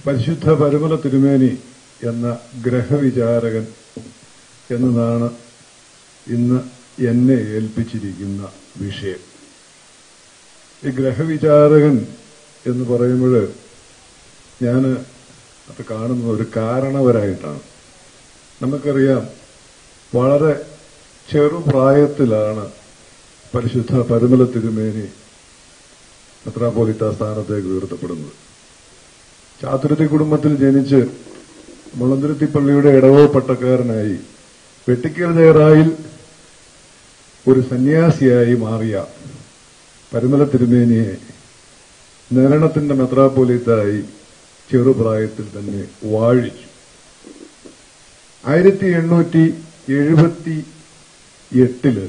പരിശുദ്ധ പരുമല തിരുമേനി എന്ന ഗ്രഹവിചാരകൻ എന്നതാണ് ഇന്ന് എന്നെ ഏൽപ്പിച്ചിരിക്കുന്ന വിഷയം ഈ ഗ്രഹവിചാരകൻ എന്ന് പറയുമ്പോൾ ഞാൻ അത് കാണുന്നത് ഒരു കാരണവരായിട്ടാണ് നമുക്കറിയാം വളരെ ചെറുപ്രായത്തിലാണ് പരിശുദ്ധ പരുമല തിരുമേനി മെത്രാപോലിത്ത സ്ഥാനത്തേക്ക് ഉയർത്തപ്പെടുന്നത് ചാതുരത്തി കുടുംബത്തിൽ ജനിച്ച് മുളന്തുരുത്തി പള്ളിയുടെ ഇടവോ പട്ടക്കാരനായി വെട്ടിക്കൽ ജയറായിൽ ഒരു സന്യാസിയായി മാറിയ പരുമല തിരുമേനിയെ നരണത്തിന്റെ മെത്രാപോലിത്തായി ചെറുപ്രായത്തിൽ തന്നെ വാഴിച്ചു ആയിരത്തി എണ്ണൂറ്റി എഴുപത്തി എട്ടില്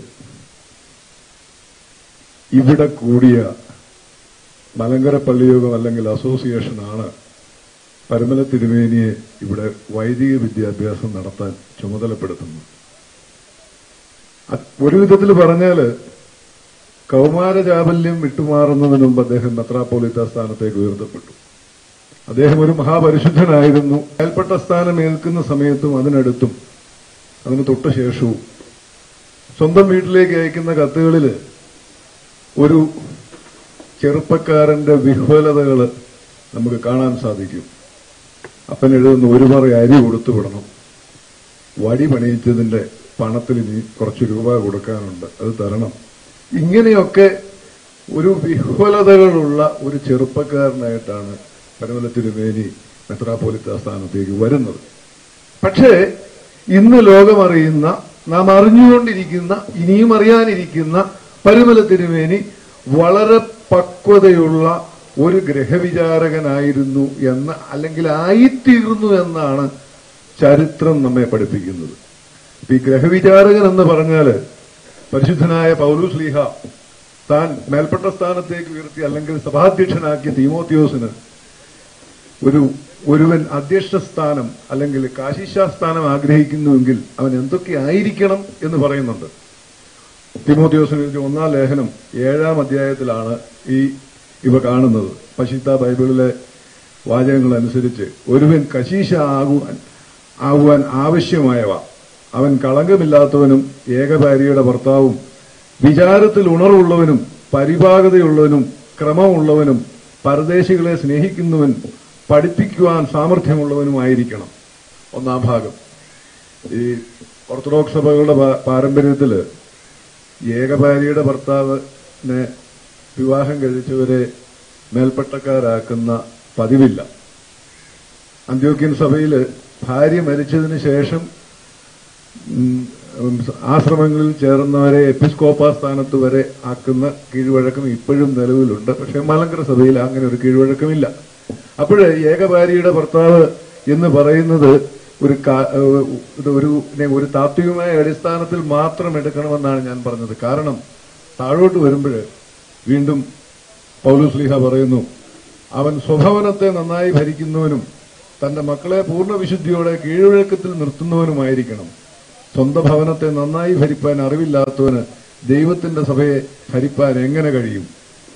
ഇവിടെ കൂടിയ മലങ്കര പള്ളിയോഗം അല്ലെങ്കിൽ അസോസിയേഷനാണ് പരമല തിരുമേനിയെ ഇവിടെ വൈദിക വിദ്യാഭ്യാസം നടത്താൻ ചുമതലപ്പെടുത്തുന്നത് അത് ഒരു വിധത്തിൽ പറഞ്ഞാല് കൗമാര ചാബല്യം വിട്ടുമാറുന്നതിന് മുമ്പ് അദ്ദേഹം മെത്രാപ്പോലിത്ത സ്ഥാനത്തേക്ക് ഉയർത്തപ്പെട്ടു അദ്ദേഹം ഒരു മഹാപരിശുദ്ധനായിരുന്നു അയൽപ്പെട്ട സ്ഥാനം ഏൽക്കുന്ന സമയത്തും അതിനടുത്തും അതിന് തൊട്ട ശേഷവും സ്വന്തം വീട്ടിലേക്ക് അയക്കുന്ന കത്തുകളിൽ ഒരു ചെറുപ്പക്കാരന്റെ വിഹ്വലതകൾ നമുക്ക് കാണാൻ സാധിക്കും അപ്പൻ എഴുതുന്ന ഒരു പറ അരി കൊടുത്തു വിടണം വടി പണിയിച്ചതിന്റെ പണത്തിൽ ഇനി കുറച്ച് രൂപ കൊടുക്കാനുണ്ട് അത് തരണം ഇങ്ങനെയൊക്കെ ഒരു വിഹ്വലതകളുള്ള ഒരു ചെറുപ്പക്കാരനായിട്ടാണ് പരമല തിരുമേനി മെത്രാപോലിത്ത സ്ഥാനത്തേക്ക് വരുന്നത് പക്ഷേ ഇന്ന് ലോകമറിയുന്ന നാം അറിഞ്ഞുകൊണ്ടിരിക്കുന്ന ഇനിയും അറിയാനിരിക്കുന്ന പരുമല തിരുമേനി വളരെ പക്വതയുള്ള ഒരു ഗ്രഹവിചാരകനായിരുന്നു എന്ന് അല്ലെങ്കിൽ ആയിത്തീർന്നു എന്നാണ് ചരിത്രം നമ്മെ പഠിപ്പിക്കുന്നത് ഈ ഗ്രഹവിചാരകൻ എന്ന് പറഞ്ഞാല് പരിശുദ്ധനായ പൗലൂസ് ലീഹ താൻ മേൽപ്പെട്ട സ്ഥാനത്തേക്ക് ഉയർത്തി അല്ലെങ്കിൽ സഭാധ്യക്ഷനാക്കിയ തീമോത്യോസിന് ഒരു ഒരുവൻ അധ്യക്ഷ സ്ഥാനം അല്ലെങ്കിൽ കാശിഷ സ്ഥാനം ആഗ്രഹിക്കുന്നുവെങ്കിൽ അവൻ എന്തൊക്കെ ആയിരിക്കണം എന്ന് പറയുന്നുണ്ട് തിമോത്യോസിന് എഴുതിയ ഒന്നാം ലേഖനം ഏഴാം അധ്യായത്തിലാണ് ഈ ഇവ കാണുന്നത് പശിത്ത ബൈബിളിലെ വാചകങ്ങൾ അനുസരിച്ച് ഒരുവൻ കശീശ ആകുവാൻ ആകുവാൻ ആവശ്യമായവ അവൻ കളങ്കമില്ലാത്തവനും ഏകഭാര്യയുടെ ഭർത്താവും വിചാരത്തിൽ ഉണർവുള്ളവനും പരിപാകതയുള്ളവനും ക്രമമുള്ളവനും പരദേശികളെ സ്നേഹിക്കുന്നവൻ പഠിപ്പിക്കുവാൻ സാമർഥ്യമുള്ളവനുമായിരിക്കണം ഒന്നാം ഭാഗം ഈ ഓർത്തഡോക്സ് സഭകളുടെ പാ- പാരമ്പര്യത്തില് ഏകഭാര്യയുടെ ഭർത്താവിനെ വിവാഹം കഴിച്ചവരെ മേൽപ്പട്ടക്കാരാക്കുന്ന പതിവില്ല അന്ത്യോക്യൻ സഭയിൽ ഭാര്യ മരിച്ചതിന് ശേഷം ഉം, ഉം, ആശ്രമങ്ങളിൽ ചേർന്നവരെ എപ്പിസ്കോപ്പ സ്ഥാനത്ത് വരെ ആക്കുന്ന കീഴ്വഴക്കം ഇപ്പോഴും നിലവിലുണ്ട് പക്ഷെ മലങ്കര സഭയിൽ അങ്ങനെ ഒരു കീഴ്വഴക്കമില്ല അപ്പോഴ് ഏകഭാര്യയുടെ ഭർത്താവ് എന്ന് പറയുന്നത് ഒരു കാ- ഏഹ് ഇത് ഒരു നെ- ഒരു താത്വികമായ അടിസ്ഥാനത്തിൽ മാത്രം എടുക്കണമെന്നാണ് ഞാൻ പറഞ്ഞത് കാരണം താഴോട്ട് വരുമ്പോൾ വീണ്ടും പൗലോസ് ലീഹ പറയുന്നു അവൻ സ്വഭവനത്തെ നന്നായി ഭരിക്കുന്നവനും തന്റെ മക്കളെ പൂർണ്ണ വിശുദ്ധിയോടെ കീഴ്വഴക്കത്തിൽ നിർത്തുന്നവനുമായിരിക്കണം സ്വന്തം ഭവനത്തെ നന്നായി ഭരിപ്പാൻ അറിവില്ലാത്തവന് ദൈവത്തിന്റെ സഭയെ ഭരിപ്പാൻ എങ്ങനെ കഴിയും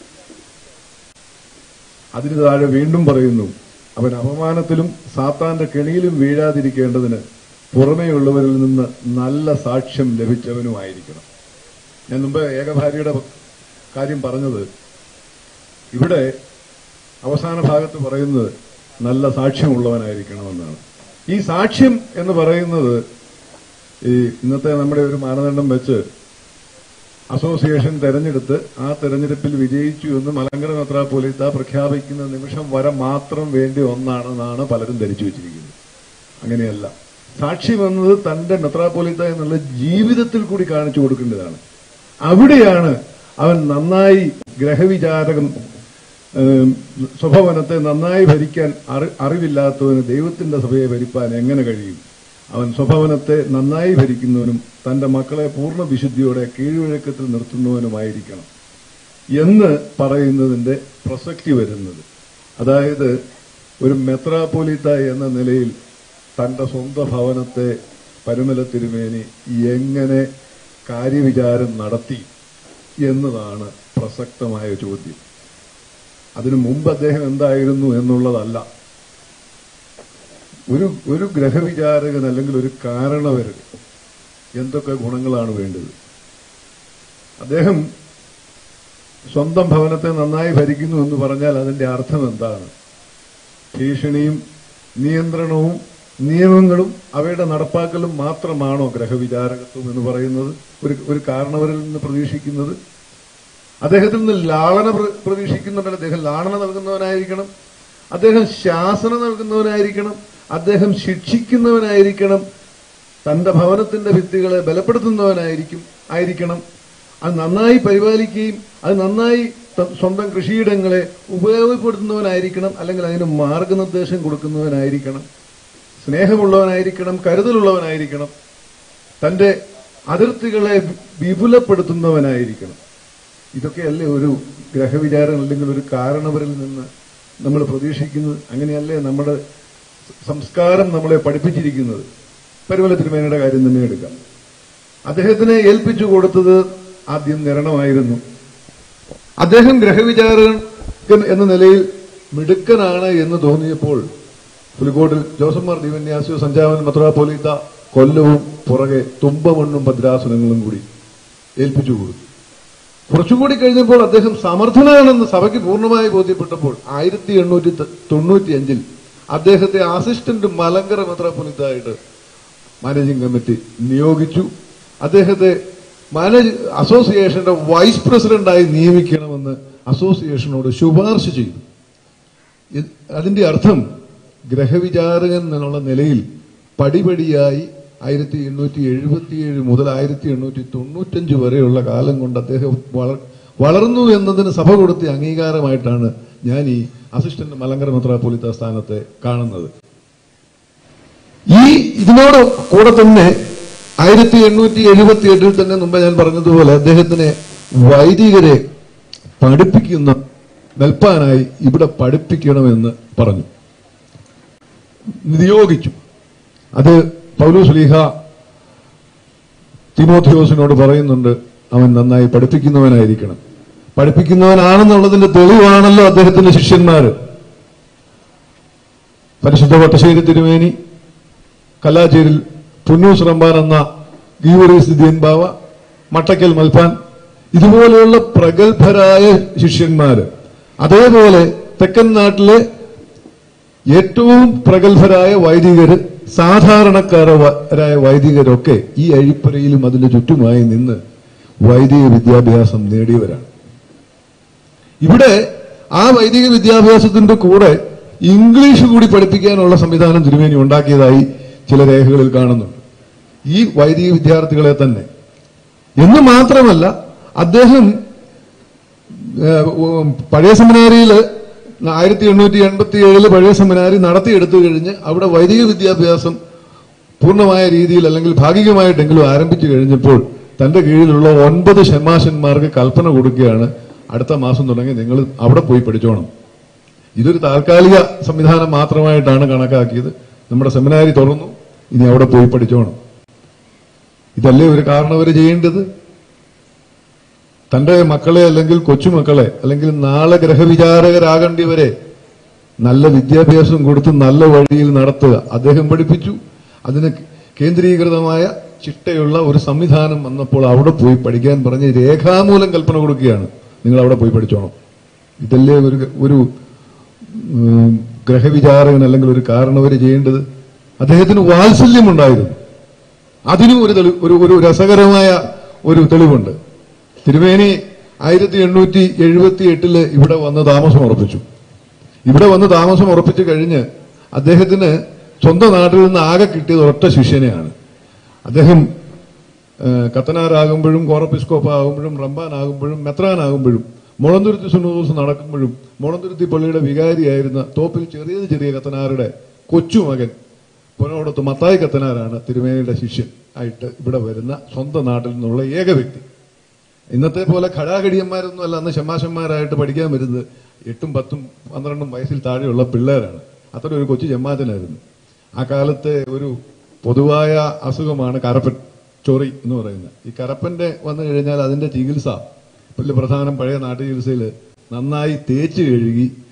അതിന് താഴെ വീണ്ടും പറയുന്നു അവൻ അപമാനത്തിലും സാത്താന്റെ കെണിയിലും വീഴാതിരിക്കേണ്ടതിന് പുറമേയുള്ളവരിൽ നിന്ന് നല്ല സാക്ഷ്യം ലഭിച്ചവനുമായിരിക്കണം ഞാൻ മുമ്പ് ഏകഭാര്യയുടെ കാര്യം പറഞ്ഞത് ഇവിടെ അവസാന ഭാഗത്ത് പറയുന്നത് നല്ല സാക്ഷ്യമുള്ളവനായിരിക്കണമെന്നാണ് ഈ സാക്ഷ്യം എന്ന് പറയുന്നത് ഈ ഇന്നത്തെ നമ്മുടെ ഒരു മാനദണ്ഡം വെച്ച് അസോസിയേഷൻ തെരഞ്ഞെടുത്ത് ആ തെരഞ്ഞെടുപ്പിൽ വിജയിച്ചു എന്ന് മലങ്കര മെത്രാപ്പോലീത്ത പ്രഖ്യാപിക്കുന്ന നിമിഷം വരെ മാത്രം വേണ്ടി ഒന്നാണെന്നാണ് പലരും ധരിച്ചു വെച്ചിരിക്കുന്നത് അങ്ങനെയല്ല സാക്ഷ്യം എന്നത് തന്റെ മെത്രാപ്പോലീത്ത എന്നുള്ള ജീവിതത്തിൽ കൂടി കാണിച്ചു കൊടുക്കേണ്ടതാണ് അവിടെയാണ് അവൻ നന്നായി ഗ്രഹവിചാരകം ഏം, സ്വഭവനത്തെ നന്നായി ഭരിക്കാൻ അറി- അറിവില്ലാത്തവന് ദൈവത്തിന്റെ സഭയെ ഭരിപ്പാൻ എങ്ങനെ കഴിയും അവൻ സ്വഭവനത്തെ നന്നായി ഭരിക്കുന്നവനും തന്റെ മക്കളെ പൂർണ്ണ വിശുദ്ധിയോടെ കീഴ്വഴക്കത്തിൽ നിർത്തുന്നവനുമായിരിക്കണം എന്ന് പറയുന്നതിന്റെ പ്രസക്തി വരുന്നത് അതായത് ഒരു മെത്രാപോലിത്ത എന്ന നിലയിൽ തന്റെ സ്വന്തം ഭവനത്തെ പരുമല തിരുമേനി എങ്ങനെ കാര്യവിചാരം നടത്തി എന്നതാണ് പ്രസക്തമായ ചോദ്യം അതിനു മുമ്പ് അദ്ദേഹം എന്തായിരുന്നു എന്നുള്ളതല്ല ഒരു ഒരു ഗ്രഹവിചാരകൻ അല്ലെങ്കിൽ ഒരു കാരണവരൻ എന്തൊക്കെ ഗുണങ്ങളാണ് വേണ്ടത് അദ്ദേഹം സ്വന്തം ഭവനത്തെ നന്നായി ഭരിക്കുന്നു എന്ന് പറഞ്ഞാൽ അതിന്റെ അർത്ഥം എന്താണ് ഭീഷണിയും നിയന്ത്രണവും നിയമങ്ങളും അവയുടെ നടപ്പാക്കലും മാത്രമാണോ ഗ്രഹവിചാരകത്വം എന്ന് പറയുന്നത് ഒരു ഒരു കാരണവരിൽ നിന്ന് പ്രതീക്ഷിക്കുന്നത് അദ്ദേഹത്തിൽ നിന്ന് ലാളന പ്ര- പ്രതീക്ഷിക്കുന്നുണ്ടല്ലോ അദ്ദേഹം ലാളന നൽകുന്നവനായിരിക്കണം അദ്ദേഹം ശാസന നൽകുന്നവനായിരിക്കണം അദ്ദേഹം ശിക്ഷിക്കുന്നവനായിരിക്കണം തന്റെ ഭവനത്തിന്റെ ഭിത്തികളെ ബലപ്പെടുത്തുന്നവനായിരിക്കും ആയിരിക്കണം അത് നന്നായി പരിപാലിക്കുകയും അത് നന്നായി ത- സ്വന്തം കൃഷിയിടങ്ങളെ ഉപയോഗപ്പെടുത്തുന്നവനായിരിക്കണം അല്ലെങ്കിൽ അതിന് മാർഗനിർദ്ദേശം കൊടുക്കുന്നവനായിരിക്കണം സ്നേഹമുള്ളവനായിരിക്കണം കരുതലുള്ളവനായിരിക്കണം തന്റെ അതിർത്തികളെ വി- വിപുലപ്പെടുത്തുന്നവനായിരിക്കണം ഇതൊക്കെയല്ലേ ഒരു ഗ്രഹവിചാരം അല്ലെങ്കിൽ ഒരു കാരണവരിൽ നിന്ന് നമ്മൾ പ്രതീക്ഷിക്കുന്നത് അങ്ങനെയല്ലേ നമ്മുടെ സംസ്കാരം നമ്മളെ പഠിപ്പിച്ചിരിക്കുന്നത് പരിമല തിരുമേനയുടെ കാര്യം തന്നെ എടുക്കാം അദ്ദേഹത്തിനെ ഏൽപ്പിച്ചു കൊടുത്തത് ആദ്യം നിരണമായിരുന്നു അദ്ദേഹം ഗ്രഹവിചാരകൻ എന്ന നിലയിൽ മിടുക്കനാണ് എന്ന് തോന്നിയപ്പോൾ പുലിക്കോട്ടിൽ ജോസഫ്മാർ ദിവന്യാസിയോ സഞ്ചാവൻ മത്രാപോലീത്ത കൊല്ലവും പുറകെ തുമ്പമണ്ണും ഭദ്രാസനങ്ങളും കൂടി ഏൽപ്പിച്ചു കൊടുത്തു കുറച്ചുകൂടി കഴിഞ്ഞപ്പോൾ അദ്ദേഹം സമർത്ഥനാണെന്ന് സഭയ്ക്ക് പൂർണ്ണമായി ബോധ്യപ്പെട്ടപ്പോൾ ആയിരത്തി എണ്ണൂറ്റി തൊണ്ണൂറ്റി അഞ്ചിൽ അദ്ദേഹത്തെ അസിസ്റ്റന്റ് മലങ്കര മെത്രാപ്പൊലിത്തായിട്ട് മാനേജിംഗ് കമ്മിറ്റി നിയോഗിച്ചു അദ്ദേഹത്തെ മാനേജ് അസോസിയേഷന്റെ വൈസ് പ്രസിഡന്റായി നിയമിക്കണമെന്ന് അസോസിയേഷനോട് ശുപാർശ ചെയ്തു ഇത് അതിന്റെ അർത്ഥം ഗ്രഹവിചാരകൻ എന്നുള്ള നിലയിൽ പടിപടിയായി ആയിരത്തി എണ്ണൂറ്റി എഴുപത്തിയേഴ് മുതൽ ആയിരത്തി എണ്ണൂറ്റി തൊണ്ണൂറ്റഞ്ച് വരെയുള്ള കാലം കൊണ്ട് അദ്ദേഹം വള- വളർന്നു എന്നതിന് സഭ കൊടുത്ത അംഗീകാരമായിട്ടാണ് ഞാൻ ഈ അസിസ്റ്റന്റ് മലങ്കര മെത്രാപ്പൊലിത്ത സ്ഥാനത്തെ കാണുന്നത് ഈ ഇതിനോട് കൂടെ തന്നെ ആയിരത്തി എണ്ണൂറ്റി എഴുപത്തി എട്ടിൽ തന്നെ മുമ്പ് ഞാൻ പറഞ്ഞതുപോലെ അദ്ദേഹത്തിനെ വൈദികരെ പഠിപ്പിക്കുന്ന നൽപ്പാനായി ഇവിടെ പഠിപ്പിക്കണമെന്ന് പറഞ്ഞു നിയോഗിച്ചു അത് പൗലൂസ് ലീഹ തിമോഥിയോസിനോട് പറയുന്നുണ്ട് അവൻ നന്നായി പഠിപ്പിക്കുന്നവനായിരിക്കണം പഠിപ്പിക്കുന്നവനാണെന്നുള്ളതിന്റെ തെളിവാണല്ലോ അദ്ദേഹത്തിന്റെ ശിഷ്യന്മാര് പരിശുദ്ധ വട്ടശ്ശേരി തിരുമേനി കല്ലാച്ചേരിൽ പുന്നൂസ് റമ്പാൻ എന്ന ഗീവറീസ് ദിയൻ ബാവ മട്ടക്കൽ മൽപ്പാൻ ഇതുപോലെയുള്ള പ്രഗത്ഭരായ ശിഷ്യന്മാര് അതേപോലെ തെക്കൻ നാട്ടിലെ ഏറ്റവും പ്രഗത്ഭരായ വൈദികര് സാധാരണക്കാരായ വൈദികരൊക്കെ ഈ അഴിപ്പരയിലും അതിന്റെ ചുറ്റുമായി നിന്ന് വൈദിക വിദ്യാഭ്യാസം നേടിയവരാണ് ഇവിടെ ആ വൈദിക വിദ്യാഭ്യാസത്തിന്റെ കൂടെ ഇംഗ്ലീഷ് കൂടി പഠിപ്പിക്കാനുള്ള സംവിധാനം തിരുമേനി ഉണ്ടാക്കിയതായി ചില രേഖകളിൽ കാണുന്നുണ്ട് ഈ വൈദിക വിദ്യാർത്ഥികളെ തന്നെ എന്ന് മാത്രമല്ല അദ്ദേഹം ഏഹ്, ഉം, പഴയ സെമിനാരിയിൽ ആയിരത്തി എണ്ണൂറ്റി എൺപത്തി ഏഴില് പഴയ സെമിനാരി നടത്തിയെടുത്തു കഴിഞ്ഞ് അവിടെ വൈദിക വിദ്യാഭ്യാസം പൂർണ്ണമായ രീതിയിൽ അല്ലെങ്കിൽ ഭാഗികമായിട്ടെങ്കിലും ആരംഭിച്ചു കഴിഞ്ഞപ്പോൾ തന്റെ കീഴിലുള്ള ഒൻപത് ഷമാശന്മാർക്ക് കൽപ്പന കൊടുക്കുകയാണ് അടുത്ത മാസം തുടങ്ങി നിങ്ങൾ അവിടെ പോയി പഠിച്ചോണം ഇതൊരു താൽക്കാലിക സംവിധാനം മാത്രമായിട്ടാണ് കണക്കാക്കിയത് നമ്മുടെ സെമിനാരി തുറന്നു ഇനി അവിടെ പോയി പഠിച്ചോണം ഇതല്ലേ ഒരു കാരണവര് ചെയ്യേണ്ടത് തന്റെ മക്കളെ അല്ലെങ്കിൽ കൊച്ചുമക്കളെ അല്ലെങ്കിൽ നാളെ ഗ്രഹവിചാരകരാകേണ്ടിവരെ നല്ല വിദ്യാഭ്യാസം കൊടുത്ത് നല്ല വഴിയിൽ നടത്തുക അദ്ദേഹം പഠിപ്പിച്ചു അതിന് കേന്ദ്രീകൃതമായ ചിട്ടയുള്ള ഒരു സംവിധാനം വന്നപ്പോൾ അവിടെ പോയി പഠിക്കാൻ പറഞ്ഞ് രേഖാമൂലം കൽപ്പന കൊടുക്കുകയാണ് നിങ്ങൾ അവിടെ പോയി പഠിച്ചോണം ഇതല്ലേ ഒരു ഒരു ഉം, ഗ്രഹവിചാരകൻ അല്ലെങ്കിൽ ഒരു കാരണവര് ചെയ്യേണ്ടത് അദ്ദേഹത്തിന് വാത്സല്യമുണ്ടായിരുന്നു അതിനും ഒരു തെളി ഒരു ഒരു രസകരമായ ഒരു തെളിവുണ്ട് തിരുമേനി ആയിരത്തി എണ്ണൂറ്റി എഴുപത്തി എട്ടില് ഇവിടെ വന്ന് താമസം ഉറപ്പിച്ചു ഇവിടെ വന്ന് താമസം ഉറപ്പിച്ചു കഴിഞ്ഞ് അദ്ദേഹത്തിന് സ്വന്തം നാട്ടിൽ നിന്ന് ആകെ കിട്ടിയത് ഒറ്റ ശിഷ്യനെയാണ് അദ്ദേഹം ഏഹ്, കത്തനാരാകുമ്പോഴും കോറപ്പിസ്കോപ്പ് ആകുമ്പോഴും റംബാനാകുമ്പോഴും മെത്രാനാകുമ്പോഴും മുളന്തുരുത്തി സുനൂസ് നടക്കുമ്പോഴും മുളന്തുരുത്തി പള്ളിയുടെ വികാരിയായിരുന്ന തോപ്പിൽ ചെറിയ ചെറിയ കത്തനാരുടെ കൊച്ചുമകൻ പുനോടത്ത് മത്തായി കത്തനാരാണ് തിരുമേനിയുടെ ശിഷ്യൻ ആയിട്ട് ഇവിടെ വരുന്ന സ്വന്തം നാട്ടിൽ നിന്നുള്ള ഏക വ്യക്തി ഇന്നത്തെ പോലെ ഘടാഘടിയന്മാരൊന്നും അല്ല അന്ന് ഷമാശന്മാരായിട്ട് പഠിക്കാൻ വരുന്നത് എട്ടും പത്തും പന്ത്രണ്ടും വയസ്സിൽ താഴെയുള്ള പിള്ളേരാണ് അത്ര ഒരു കൊച്ചു ജമ്മാറ്റനായിരുന്നു ആ കാലത്തെ ഒരു പൊതുവായ അസുഖമാണ് കരപ്പൻ ചൊറി എന്ന് പറയുന്നത് ഈ കരപ്പന്റെ വന്നു കഴിഞ്ഞാൽ അതിന്റെ ചികിത്സ വലിയ പ്രധാനം പഴയ നാട്ടു ചികിത്സയിൽ നന്നായി തേച്ച് കഴുകി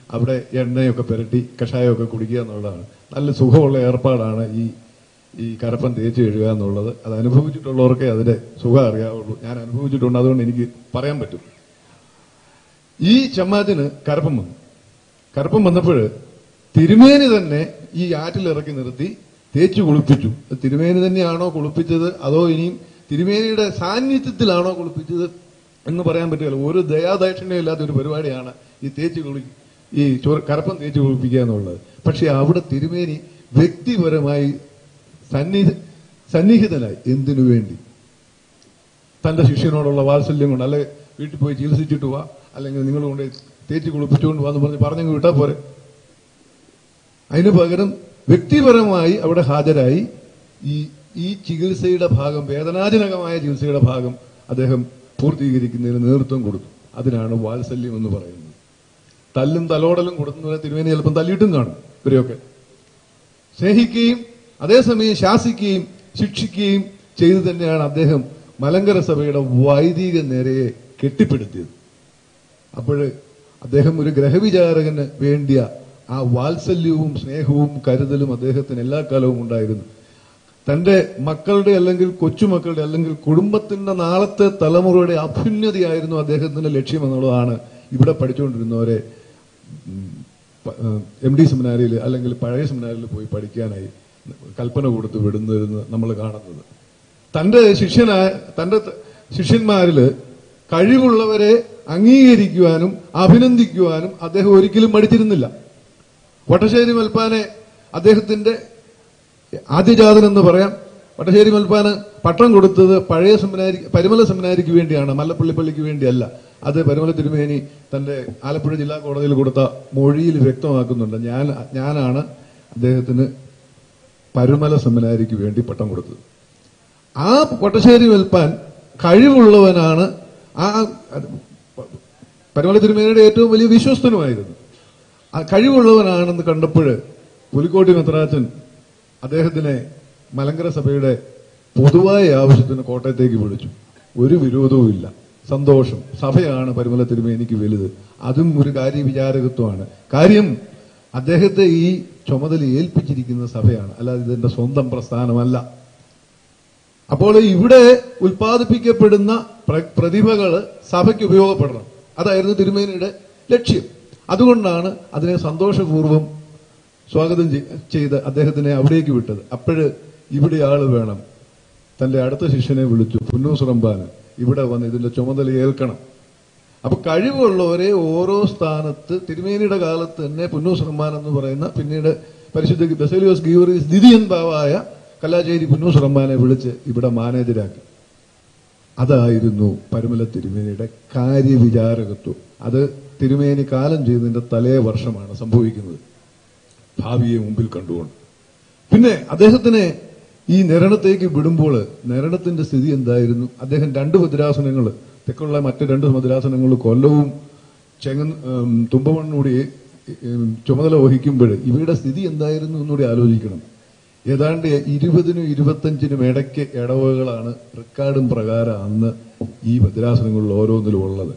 അവിടെ എണ്ണയൊക്കെ പുരട്ടി കഷായമൊക്കെ കുടിക്കുക എന്നുള്ളതാണ് നല്ല സുഖമുള്ള ഏർപ്പാടാണ് ഈ ഈ കരപ്പൻ തേച്ച് കഴുകുക എന്നുള്ളത് അത് അനുഭവിച്ചിട്ടുള്ളവർക്കേ അതിന്റെ സുഖം അറിയാവുള്ളൂ ഞാൻ അനുഭവിച്ചിട്ടുണ്ട് അതുകൊണ്ട് എനിക്ക് പറയാൻ പറ്റും ഈ ചമ്മാത്തിന് കരപ്പം വന്നു കരപ്പം വന്നപ്പോൾ തിരുമേനി തന്നെ ഈ ആറ്റിലിറക്കി നിർത്തി തേച്ചു കുളിപ്പിച്ചു അത് തിരുമേനി തന്നെയാണോ കുളിപ്പിച്ചത് അതോ ഇനിയും തിരുമേനിയുടെ സാന്നിധ്യത്തിലാണോ കുളിപ്പിച്ചത് എന്ന് പറയാൻ പറ്റില്ല ഒരു ദയാദാക്ഷിണ്യം ഇല്ലാത്ത ഒരു പരിപാടിയാണ് ഈ തേച്ച് കുളി ഈ ചോറ് കരപ്പം തേച്ച് കുളിപ്പിക്കുക എന്നുള്ളത് പക്ഷെ അവിടെ തിരുമേനി വ്യക്തിപരമായി സന്നിധ സന്നിഹിതനായി എന്തിനു വേണ്ടി തന്റെ ശിഷ്യനോടുള്ള വാത്സല്യം കൊണ്ട് അല്ലെ വീട്ടിൽ പോയി ചികിത്സിച്ചിട്ട് വാ അല്ലെങ്കിൽ നിങ്ങൾ കൊണ്ട് തേച്ച് കുളിപ്പിച്ചുകൊണ്ട് വാന്ന് പറഞ്ഞ് പറഞ്ഞങ്ങ് വിട്ടാ പോരെ അതിനു പകരം വ്യക്തിപരമായി അവിടെ ഹാജരായി ഈ ഈ ചികിത്സയുടെ ഭാഗം വേദനാജനകമായ ചികിത്സയുടെ ഭാഗം അദ്ദേഹം പൂർത്തീകരിക്കുന്നതിന് നേതൃത്വം കൊടുത്തു അതിനാണ് വാത്സല്യം എന്ന് പറയുന്നത് തല്ലും തലോടലും കൊടുക്കുന്നവരെ തിരുവേനി ചിലപ്പം തല്ലിയിട്ടും കാണും ഇവരെയൊക്കെ സ്നേഹിക്കുകയും അതേസമയം ശാസിക്കുകയും ശിക്ഷിക്കുകയും ചെയ്തു തന്നെയാണ് അദ്ദേഹം മലങ്കര സഭയുടെ വൈദിക നേരയെ കെട്ടിപ്പടുത്തിയത് അപ്പോൾ അദ്ദേഹം ഒരു ഗ്രഹവിചാരകന് വേണ്ടിയ ആ വാത്സല്യവും സ്നേഹവും കരുതലും അദ്ദേഹത്തിന് എല്ലാ കാലവും ഉണ്ടായിരുന്നു തന്റെ മക്കളുടെ അല്ലെങ്കിൽ കൊച്ചുമക്കളുടെ അല്ലെങ്കിൽ കുടുംബത്തിന്റെ നാളത്തെ തലമുറയുടെ അഭ്യുന്നതിയായിരുന്നു അദ്ദേഹത്തിന്റെ ലക്ഷ്യം എന്നുള്ളതാണ് ഇവിടെ പഠിച്ചുകൊണ്ടിരുന്നവരെ എം ഡി സെമിനാരിയിൽ അല്ലെങ്കിൽ പഴയ സെമിനാരിൽ പോയി പഠിക്കാനായി കൽപ്പന കൊടുത്ത് വിടുന്നതെന്ന് നമ്മൾ കാണുന്നത് തന്റെ ശിഷ്യനായ തന്റെ ത- ശിഷ്യന്മാരില് കഴിവുള്ളവരെ അംഗീകരിക്കുവാനും അഭിനന്ദിക്കുവാനും അദ്ദേഹം ഒരിക്കലും മടിച്ചിരുന്നില്ല വട്ടശ്ശേരി മൽപ്പാനെ അദ്ദേഹത്തിന്റെ ആദ്യജാതൻ എന്ന് പറയാം വട്ടശ്ശേരി മൽപ്പാന് പട്ടം കൊടുത്തത് പഴയ സെമിനാരി പരിമല സെമിനാരിക്ക് വേണ്ടിയാണ് മല്ലപ്പള്ളി പള്ളിക്ക് വേണ്ടിയല്ല അത് പരിമല തിരുമേനി തന്റെ ആലപ്പുഴ ജില്ലാ കോടതിയിൽ കൊടുത്ത മൊഴിയിൽ വ്യക്തമാക്കുന്നുണ്ട് ഞാൻ ഞാനാണ് അദ്ദേഹത്തിന് പരുമല സെമിനാരിക്ക് വേണ്ടി പട്ടം കൊടുത്തത് ആ കൊട്ടശ്ശേരി വെൽപ്പാൻ കഴിവുള്ളവനാണ് ആ പരുമല തിരുമേനിയുടെ ഏറ്റവും വലിയ വിശ്വസ്തനുമായിരുന്നു ആ കഴിവുള്ളവനാണെന്ന് കണ്ടപ്പോൾ പുലിക്കോട്ടി മെത്രാച്ചൻ അദ്ദേഹത്തിനെ മലങ്കര സഭയുടെ പൊതുവായ ആവശ്യത്തിന് കോട്ടയത്തേക്ക് വിളിച്ചു ഒരു വിരോധവും ഇല്ല സന്തോഷം സഭയാണ് പരിമല തിരുമേനിക്ക് വലുത് അതും ഒരു കാര്യവിചാരകത്വമാണ് കാര്യം അദ്ദേഹത്തെ ഈ ചുമതല ഏൽപ്പിച്ചിരിക്കുന്ന സഭയാണ് അല്ലാതെ ഇതിന്റെ സ്വന്തം പ്രസ്ഥാനമല്ല അപ്പോൾ ഇവിടെ ഉൽപ്പാദിപ്പിക്കപ്പെടുന്ന പ്ര- പ്രതിഭകള് സഭയ്ക്ക് ഉപയോഗപ്പെടണം അതായിരുന്നു തിരുമേനിയുടെ ലക്ഷ്യം അതുകൊണ്ടാണ് അതിനെ സന്തോഷപൂർവ്വം സ്വാഗതം ചെയ്- ചെയ്ത് അദ്ദേഹത്തിനെ അവിടേക്ക് വിട്ടത് അപ്പോഴ് ഇവിടെ ആള് വേണം തന്റെ അടുത്ത ശിഷ്യനെ വിളിച്ചു പുന്നൂസ് റംബാന് ഇവിടെ വന്ന് ഇതിന്റെ ചുമതല ഏൽക്കണം അപ്പൊ കഴിവുള്ളവരെ ഓരോ സ്ഥാനത്ത് തിരുമേനിയുടെ കാലത്ത് തന്നെ പുന്നൂസ് റഹ്മാൻ എന്ന് പറയുന്ന പിന്നീട് പരിശുദ്ധ ബസലിയോസ് ഗീവറീസ് ദിദിയൻ ബാവായ കല്ലാശ്ശേരി പുന്നൂസ് റഹ്മാനെ വിളിച്ച് ഇവിടെ മാനേജരാക്കി അതായിരുന്നു പരുമല തിരുമേനിയുടെ കാര്യവിചാരകത്വം അത് തിരുമേനി കാലം ചെയ്തതിന്റെ തലേ വർഷമാണ് സംഭവിക്കുന്നത് ഭാവിയെ മുമ്പിൽ കണ്ടുകൊണ്ട് പിന്നെ അദ്ദേഹത്തിനെ ഈ നിരണത്തേക്ക് വിടുമ്പോൾ നിരണത്തിന്റെ സ്ഥിതി എന്തായിരുന്നു അദ്ദേഹം രണ്ട് ഭദ്രാസനങ്ങൾ തെക്കുള്ള മറ്റ് രണ്ട് ഭദ്രാസനങ്ങൾ കൊല്ലവും ചെങ്ങ ഉം, തുമ്പമണ്ണൂടി ഉം, ചുമതല വഹിക്കുമ്പോൾ ഇവയുടെ സ്ഥിതി എന്തായിരുന്നു എന്നുകൂടി ആലോചിക്കണം ഏതാണ്ട് ഇരുപതിനും ഇരുപത്തഞ്ചിനും ഇടയ്ക്ക് ഇടവകളാണ് റെക്കാർഡും പ്രകാരം അന്ന് ഈ ഭദ്രാസനങ്ങളിൽ ഓരോന്നിലും ഉള്ളത്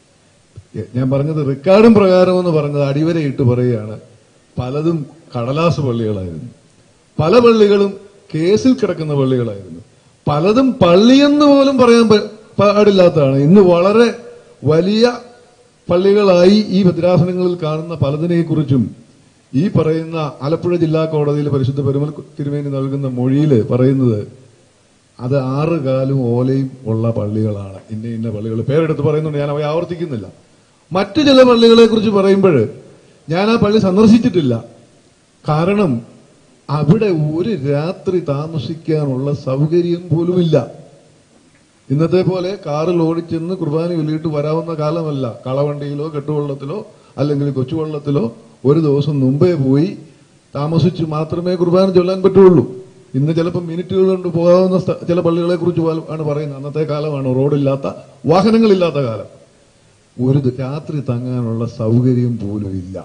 ഞാൻ പറഞ്ഞത് റെക്കാർഡും പ്രകാരം എന്ന് പറഞ്ഞത് അടിവരയിട്ട് പറയുകയാണ് പലതും കടലാസ് പള്ളികളായിരുന്നു പല പള്ളികളും കേസിൽ കിടക്കുന്ന പള്ളികളായിരുന്നു പലതും പള്ളിയെന്ന് പോലും പറയാൻ പ- പാടില്ലാത്തതാണ് ഇന്ന് വളരെ വലിയ പള്ളികളായി ഈ ഭദ്രാസനങ്ങളിൽ കാണുന്ന പലതിനെ കുറിച്ചും ഈ പറയുന്ന ആലപ്പുഴ ജില്ലാ കോടതിയിൽ പരിശുദ്ധ പെരുമൽ തിരുമേനി നൽകുന്ന മൊഴിയിൽ പറയുന്നത് അത് ആറ് കാലും ഓലയും ഉള്ള പള്ളികളാണ് ഇന്ന ഇന്ന പള്ളികൾ പേരെടുത്ത് പറയുന്നുണ്ട് ഞാൻ അവയെ ആവർത്തിക്കുന്നില്ല മറ്റു ചില പള്ളികളെ കുറിച്ച് പറയുമ്പോൾ ഞാൻ ആ പള്ളി സന്ദർശിച്ചിട്ടില്ല കാരണം അവിടെ ഒരു രാത്രി താമസിക്കാനുള്ള സൗകര്യം പോലുമില്ല ഇന്നത്തെ പോലെ കാറിൽ ഓടിച്ചെന്ന് കുർബാന വെളിയിട്ട് വരാവുന്ന കാലമല്ല കളവണ്ടിയിലോ കെട്ടുവള്ളത്തിലോ അല്ലെങ്കിൽ കൊച്ചുവള്ളത്തിലോ ഒരു ദിവസം മുമ്പേ പോയി താമസിച്ച് മാത്രമേ കുർബാന ചൊല്ലാൻ പറ്റുള്ളൂ ഇന്ന് ചിലപ്പോൾ മിനിറ്റുകൾ കൊണ്ട് പോകാവുന്ന സ്ഥ- ചില പള്ളികളെ കുറിച്ച് ആണ് പറയുന്നത് അന്നത്തെ കാലമാണ് റോഡില്ലാത്ത വാഹനങ്ങളില്ലാത്ത കാലം ഒരു ദ- രാത്രി തങ്ങാനുള്ള സൗകര്യം പോലും ഇല്ല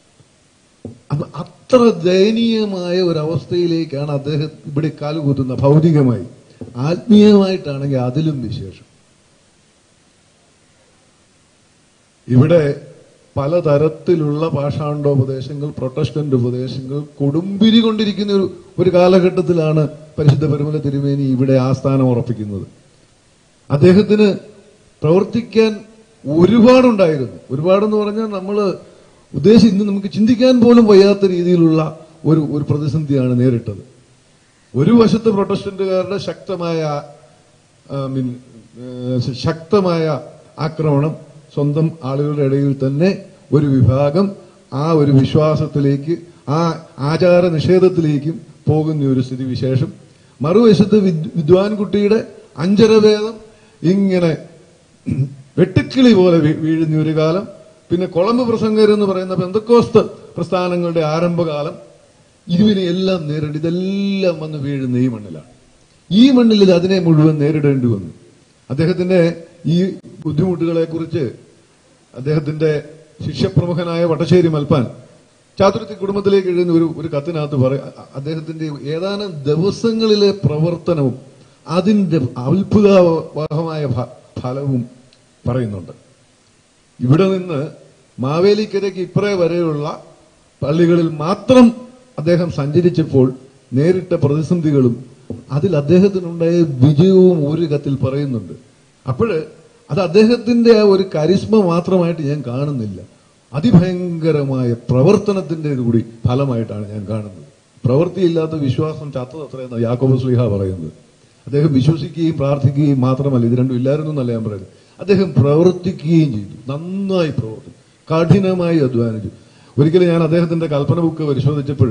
അപ്പൊ അത്ര ദയനീയമായ ഒരു അവസ്ഥയിലേക്കാണ് അദ്ദേഹം ഇവിടെ കാലുകൂത്തുന്ന ഭൗതികമായി ആത്മീയമായിട്ടാണെങ്കിൽ അതിലും വിശേഷം ഇവിടെ പലതരത്തിലുള്ള പാഷാണ്ഡോപദേശങ്ങൾ പ്രൊട്ടസ്റ്റന്റ് ഉപദേശങ്ങൾ കൊടുമ്പിരി കൊണ്ടിരിക്കുന്ന ഒരു ഒരു കാലഘട്ടത്തിലാണ് പരിശുദ്ധ പെരുമല തിരുമേനി ഇവിടെ ആസ്ഥാനം ഉറപ്പിക്കുന്നത് അദ്ദേഹത്തിന് പ്രവർത്തിക്കാൻ ഒരുപാടുണ്ടായിരുന്നു ഒരുപാടെന്ന് പറഞ്ഞാൽ നമ്മൾ ഉദ്ദേശിച്ച് ഇന്ന് നമുക്ക് ചിന്തിക്കാൻ പോലും വയ്യാത്ത രീതിയിലുള്ള ഒരു ഒരു പ്രതിസന്ധിയാണ് നേരിട്ടത് ഒരു വശത്ത് പ്രൊട്ടസ്റ്റന്റുകാരുടെ ശക്തമായ ആ, മീൻ, ഏ, ശക്തമായ ആക്രമണം സ്വന്തം ആളുകളുടെ ഇടയിൽ തന്നെ ഒരു വിഭാഗം ആ ഒരു വിശ്വാസത്തിലേക്ക് ആ ആചാര നിഷേധത്തിലേക്കും പോകുന്ന ഒരു സ്ഥിതി വിശേഷം മറുവശത്ത് വിദ്- വിദ്വാൻ കുട്ടിയുടെ അഞ്ചരഭേദം ഇങ്ങനെ വെട്ടുക്കിളി പോലെ വീ- വീഴുന്ന ഒരു കാലം പിന്നെ കൊളമ്പ് പ്രസംഗർ എന്ന് പറയുന്ന പെന്തക്കോസ്ത് പ്രസ്ഥാനങ്ങളുടെ ആരംഭകാലം ഇതിനെ എല്ലാം നേരിട്ട് ഇതെല്ലാം വന്ന് വീഴുന്ന ഈ മണ്ണിലാണ് ഈ മണ്ണിൽ അതിനെ മുഴുവൻ നേരിടേണ്ടി വന്നു അദ്ദേഹത്തിന്റെ ഈ ബുദ്ധിമുട്ടുകളെ കുറിച്ച് അദ്ദേഹത്തിന്റെ ശിഷ്യപ്രമുഖനായ വട്ടശ്ശേരി മൽപ്പാൻ ചാതുർത്ഥി കുടുംബത്തിലേക്ക് എഴുതുന്ന ഒരു ഒരു കത്തിനകത്ത് പറ അദ്ദേഹത്തിന്റെ ഏതാനും ദിവസങ്ങളിലെ പ്രവർത്തനവും അതിന്റെ അത്ഭുതവാഹമായ ഫ- ഫലവും പറയുന്നുണ്ട് ഇവിടെ നിന്ന് മാവേലിക്കരയ്ക്ക് ഇപ്പറേ വരെയുള്ള പള്ളികളിൽ മാത്രം അദ്ദേഹം സഞ്ചരിച്ചപ്പോൾ നേരിട്ട പ്രതിസന്ധികളും അതിൽ അദ്ദേഹത്തിനുണ്ടായ വിജയവും ഒരു കത്തിൽ പറയുന്നുണ്ട് അപ്പോഴ് അത് അദ്ദേഹത്തിന്റെ ആ ഒരു കരിസ്മ മാത്രമായിട്ട് ഞാൻ കാണുന്നില്ല അതിഭയങ്കരമായ പ്രവർത്തനത്തിന്റെ കൂടി ഫലമായിട്ടാണ് ഞാൻ കാണുന്നത് പ്രവൃത്തിയില്ലാത്ത വിശ്വാസം ചത്തതത്രയെന്ന് യാക്കോബ് സ്ലിഹ പറയുന്നത് അദ്ദേഹം വിശ്വസിക്കുകയും പ്രാർത്ഥിക്കുകയും മാത്രമല്ല ഇത് രണ്ടും ഇല്ലായിരുന്നു എന്നല്ല ഞാൻ പറയുന്നത് അദ്ദേഹം പ്രവർത്തിക്കുകയും ചെയ്തു നന്നായി പ്രവർത്തിച്ചു കഠിനമായി അധ്വാനിച്ചു ഒരിക്കലും ഞാൻ അദ്ദേഹത്തിന്റെ കൽപ്പന ബുക്ക് പരിശോധിച്ചപ്പോൾ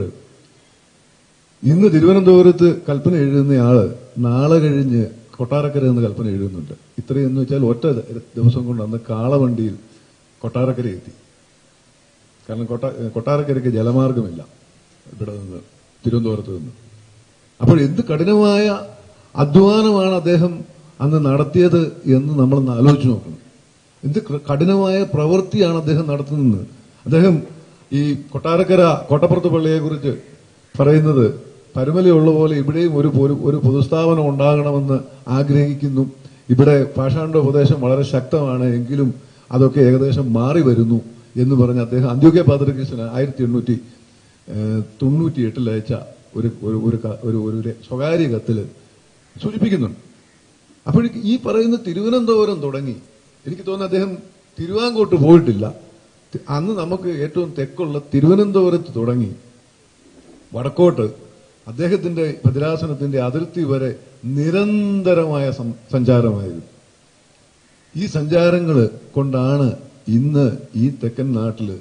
ഇന്ന് തിരുവനന്തപുരത്ത് കൽപ്പന എഴുതുന്നയാള് നാളെ കഴിഞ്ഞ് കൊട്ടാരക്കര എന്ന് കൽപ്പന എഴുതുന്നുണ്ട് ഇത്രയെന്ന് വെച്ചാൽ ഒറ്റ ദിവസം കൊണ്ട് അന്ന് കാളവണ്ടിയിൽ കൊട്ടാരക്കര എത്തി കാരണം കൊട്ടാ കൊട്ടാരക്കരയ്ക്ക് ജലമാർഗമില്ല ഇവിടെ നിന്ന് തിരുവനന്തപുരത്ത് നിന്ന് അപ്പോൾ എന്ത് കഠിനമായ അധ്വാനമാണ് അദ്ദേഹം അന്ന് നടത്തിയത് എന്ന് നമ്മളൊന്ന് ആലോചിച്ച് നോക്കണം എന്ത് ക- കഠിനമായ പ്രവൃത്തിയാണ് അദ്ദേഹം നടത്തുന്നത് അദ്ദേഹം ഈ കൊട്ടാരക്കര കോട്ടപ്പുറത്ത് പള്ളിയെ കുറിച്ച് പറയുന്നത് പരുമലയുള്ള പോലെ ഇവിടെയും ഒരു ഒരു- ഒരു പൊതുസ്ഥാപനം ഉണ്ടാകണമെന്ന് ആഗ്രഹിക്കുന്നു ഇവിടെ പാഷാണ്ഡോപദേശം വളരെ ശക്തമാണ് എങ്കിലും അതൊക്കെ ഏകദേശം മാറി വരുന്നു എന്ന് പറഞ്ഞ് അദ്ദേഹം അന്ത്യോഗ്യ പാത്രികൃഷ്ണൻ ആയിരത്തി എണ്ണൂറ്റി തൊണ്ണൂറ്റി എട്ടിൽ അയച്ച ഒരു ഒരു ഒരു ക- ഒരു ഒരു സ്വകാര്യ കത്തില് സൂചിപ്പിക്കുന്നുണ്ട് അപ്പോഴേക്ക് ഈ പറയുന്ന തിരുവനന്തപുരം തുടങ്ങി എനിക്ക് തോന്നുന്നു അദ്ദേഹം തിരുവാങ്കോട്ട് പോയിട്ടില്ല തി- അന്ന് നമുക്ക് ഏറ്റവും തെക്കുള്ള തിരുവനന്തപുരത്ത് തുടങ്ങി വടക്കോട്ട് അദ്ദേഹത്തിന്റെ ഭദ്രാസനത്തിന്റെ അതിർത്തി വരെ നിരന്തരമായ സം- സഞ്ചാരമായിരുന്നു ഈ സഞ്ചാരങ്ങള് കൊണ്ടാണ് ഇന്ന് ഈ തെക്കൻ നാട്ടില്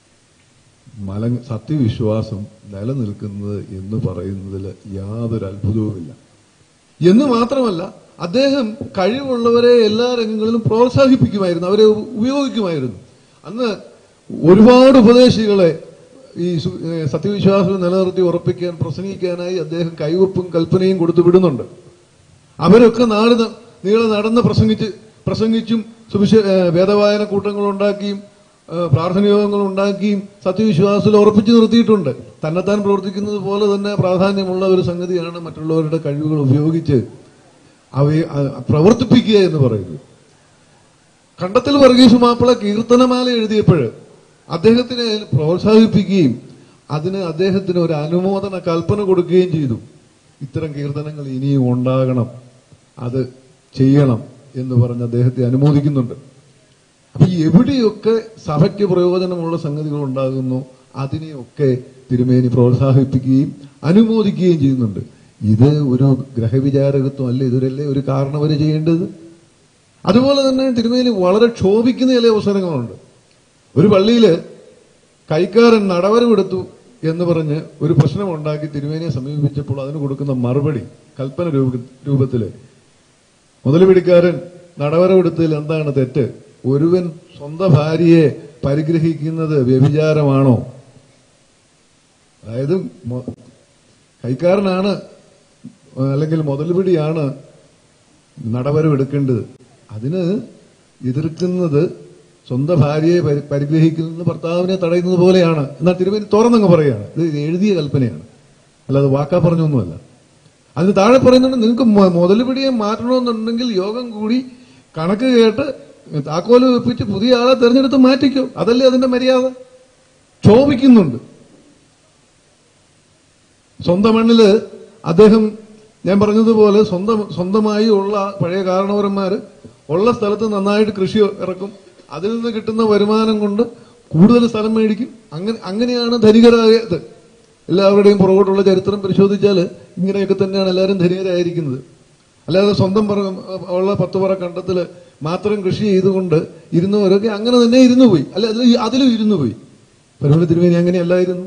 മല സത്യവിശ്വാസം നിലനിൽക്കുന്നത് എന്ന് പറയുന്നതിൽ യാതൊരു അത്ഭുതവുമില്ല എന്ന് മാത്രമല്ല അദ്ദേഹം കഴിവുള്ളവരെ എല്ലാ രംഗങ്ങളിലും പ്രോത്സാഹിപ്പിക്കുമായിരുന്നു അവരെ ഉ- ഉപയോഗിക്കുമായിരുന്നു അന്ന് ഒരുപാട് ഉപദേശികളെ ഈ സു- ഏ, സത്യവിശ്വാസം നിലനിർത്തി ഉറപ്പിക്കാൻ പ്രസംഗിക്കാനായി അദ്ദേഹം കൈവപ്പും കൽപ്പനയും കൊടുത്തു വിടുന്നുണ്ട് അവരൊക്കെ നാട് ന- നീളെ നടന്ന് പ്രസംഗിച്ച് പ്രസംഗിച്ചും സുവിശേ ഏ, വേദവായന കൂട്ടങ്ങൾ ഉണ്ടാക്കിയും ഏ, പ്രാർത്ഥന യോഗങ്ങൾ ഉണ്ടാക്കിയും സത്യവിശ്വാസത്തിൽ ഉറപ്പിച്ചു നിർത്തിയിട്ടുണ്ട് തന്നെത്താൻ പ്രവർത്തിക്കുന്നത് പോലെ തന്നെ പ്രാധാന്യമുള്ള ഒരു സംഗതിയാണ് മറ്റുള്ളവരുടെ കഴിവുകൾ ഉപയോഗിച്ച് അവയെ അ, പ്രവർത്തിപ്പിക്കുക എന്ന് പറയുന്നത് കണ്ടത്തിൽ വർഗീസ് മാപ്പിള കീർത്തനമാല എഴുതിയപ്പോൾ അദ്ദേഹത്തിനെ പ്രോത്സാഹിപ്പിക്കുകയും അതിന് അദ്ദേഹത്തിന് ഒരു അനുമോദന കൽപ്പന കൊടുക്കുകയും ചെയ്തു ഇത്തരം കീർത്തനങ്ങൾ ഇനിയും ഉണ്ടാകണം അത് ചെയ്യണം എന്ന് പറഞ്ഞ് അദ്ദേഹത്തെ അനുമോദിക്കുന്നുണ്ട് അപ്പൊ ഈ എവിടെയൊക്കെ സഭയ്ക്ക് പ്രയോജനമുള്ള സംഗതികൾ ഉണ്ടാകുന്നു അതിനെയൊക്കെ തിരുമേനി പ്രോത്സാഹിപ്പിക്കുകയും അനുമോദിക്കുകയും ചെയ്യുന്നുണ്ട് ഇത് ഒരു ഗ്രഹവിചാരകത്വം അല്ല ഇതൊരല്ലേ ഒരു കാരണവര് ചെയ്യേണ്ടത് അതുപോലെ തന്നെ തിരുമേനി വളരെ ക്ഷോഭിക്കുന്ന ചില അവസരങ്ങളുണ്ട് ഒരു പള്ളിയില് കൈക്കാരൻ നടവരവെടുത്തു എന്ന് പറഞ്ഞ് ഒരു പ്രശ്നമുണ്ടാക്കി തിരുമേനിയെ സമീപിച്ചപ്പോൾ അതിന് കൊടുക്കുന്ന മറുപടി കൽപ്പന രൂപ രൂപത്തില് മുതലുപിടിക്കാരൻ നടവരവെടുത്തതിൽ എന്താണ് തെറ്റ് ഒരുവൻ സ്വന്തം ഭാര്യയെ പരിഗ്രഹിക്കുന്നത് വ്യഭിചാരമാണോ അതായത് മൊ- കൈക്കാരനാണ് അല്ലെങ്കിൽ മുതലുപിടിയാണ് നടവരവെടുക്കേണ്ടത് അതിന് എതിർക്കുന്നത് സ്വന്തം ഭാര്യയെ പരി- പരിഗ്രഹിക്കുന്നത് ഭർത്താവിനെ തടയുന്നത് പോലെയാണ് എന്നാൽ തിരുമേനി തുറന്നങ്ങ് പറയുകയാണ് ഇത് എഴുതിയ കൽപ്പനയാണ് അല്ലാതെ വാക്കാ പറഞ്ഞൊന്നുമല്ല അതിന് താഴെ പറയുന്നുണ്ട് നിങ്ങൾക്ക് മൊ- മുതലുപിടിയെ മാറ്റണമെന്നുണ്ടെങ്കിൽ യോഗം കൂടി കണക്ക് കേട്ട് താക്കോല് വെപ്പിച്ച് പുതിയ ആളെ തെരഞ്ഞെടുത്ത് മാറ്റിക്കോ അതല്ലേ അതിന്റെ മര്യാദ ക്ഷോഭിക്കുന്നുണ്ട് സ്വന്തം മണ്ണില് അദ്ദേഹം ഞാൻ പറഞ്ഞതുപോലെ സ്വന്തം സ്വന്തമായി ഉള്ള പഴയ കാരണവരന്മാര് ഉള്ള സ്ഥലത്ത് നന്നായിട്ട് കൃഷി ഇറക്കും അതിൽ നിന്ന് കിട്ടുന്ന വരുമാനം കൊണ്ട് കൂടുതൽ സ്ഥലം മേടിക്കും അങ്ങനെ അങ്ങനെയാണ് ധനികരായത് എല്ലാവരുടെയും പുറകോട്ടുള്ള ചരിത്രം പരിശോധിച്ചാൽ ഇങ്ങനെയൊക്കെ തന്നെയാണ് എല്ലാവരും ധനികരായിരിക്കുന്നത് അല്ലാതെ സ്വന്തം പറ ഉള്ള പത്ത് പറ കണ്ടത്തില് മാത്രം കൃഷി ചെയ്തുകൊണ്ട് ഇരുന്നവരൊക്കെ അങ്ങനെ തന്നെ ഇരുന്നു പോയി അല്ല അതിൽ അതിലും ഇരുന്നു പോയി പരുമല തിരുമേനി അങ്ങനെയല്ലായിരുന്നു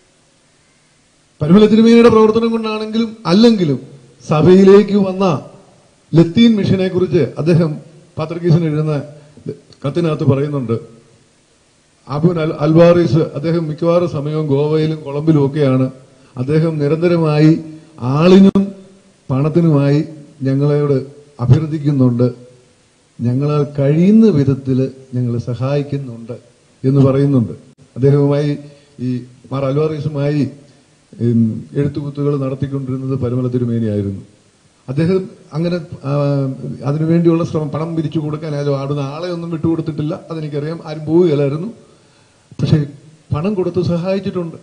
പരുമല തിരുമേനിയുടെ പ്രവർത്തനം കൊണ്ടാണെങ്കിലും അല്ലെങ്കിലും സഭയിലേക്ക് വന്ന ലത്തീൻ മിഷനെ കുറിച്ച് അദ്ദേഹം പത്രക്കീസിന് എഴുതുന്ന കത്തിനകത്ത് പറയുന്നുണ്ട് അബുൻ അൽ അൽവാറിസ് അദ്ദേഹം മിക്കവാറും സമയവും ഗോവയിലും കൊളംബിലും ഒക്കെയാണ് അദ്ദേഹം നിരന്തരമായി ആളിനും പണത്തിനുമായി ഞങ്ങളോട് അഭ്യർത്ഥിക്കുന്നുണ്ട് ഞങ്ങളാൽ കഴിയുന്ന വിധത്തിൽ ഞങ്ങൾ സഹായിക്കുന്നുണ്ട് എന്ന് പറയുന്നുണ്ട് അദ്ദേഹവുമായി ഈ മാർ അൽവാറീസുമായി ഉം, എഴുത്തുകുത്തുകൾ നടത്തിക്കൊണ്ടിരുന്നത് പരമല തിരുമേനിയായിരുന്നു അദ്ദേഹം അങ്ങനെ ആ, അതിനുവേണ്ടിയുള്ള ശ്രമം പണം പിരിച്ചു കൊടുക്കാനായാലും ആടുന്ന ആളെ ഒന്നും വിട്ടുകൊടുത്തിട്ടില്ല അതെനിക്കറിയാം ആരും പോവുകയില്ലായിരുന്നു പക്ഷെ പണം കൊടുത്ത് സഹായിച്ചിട്ടുണ്ട്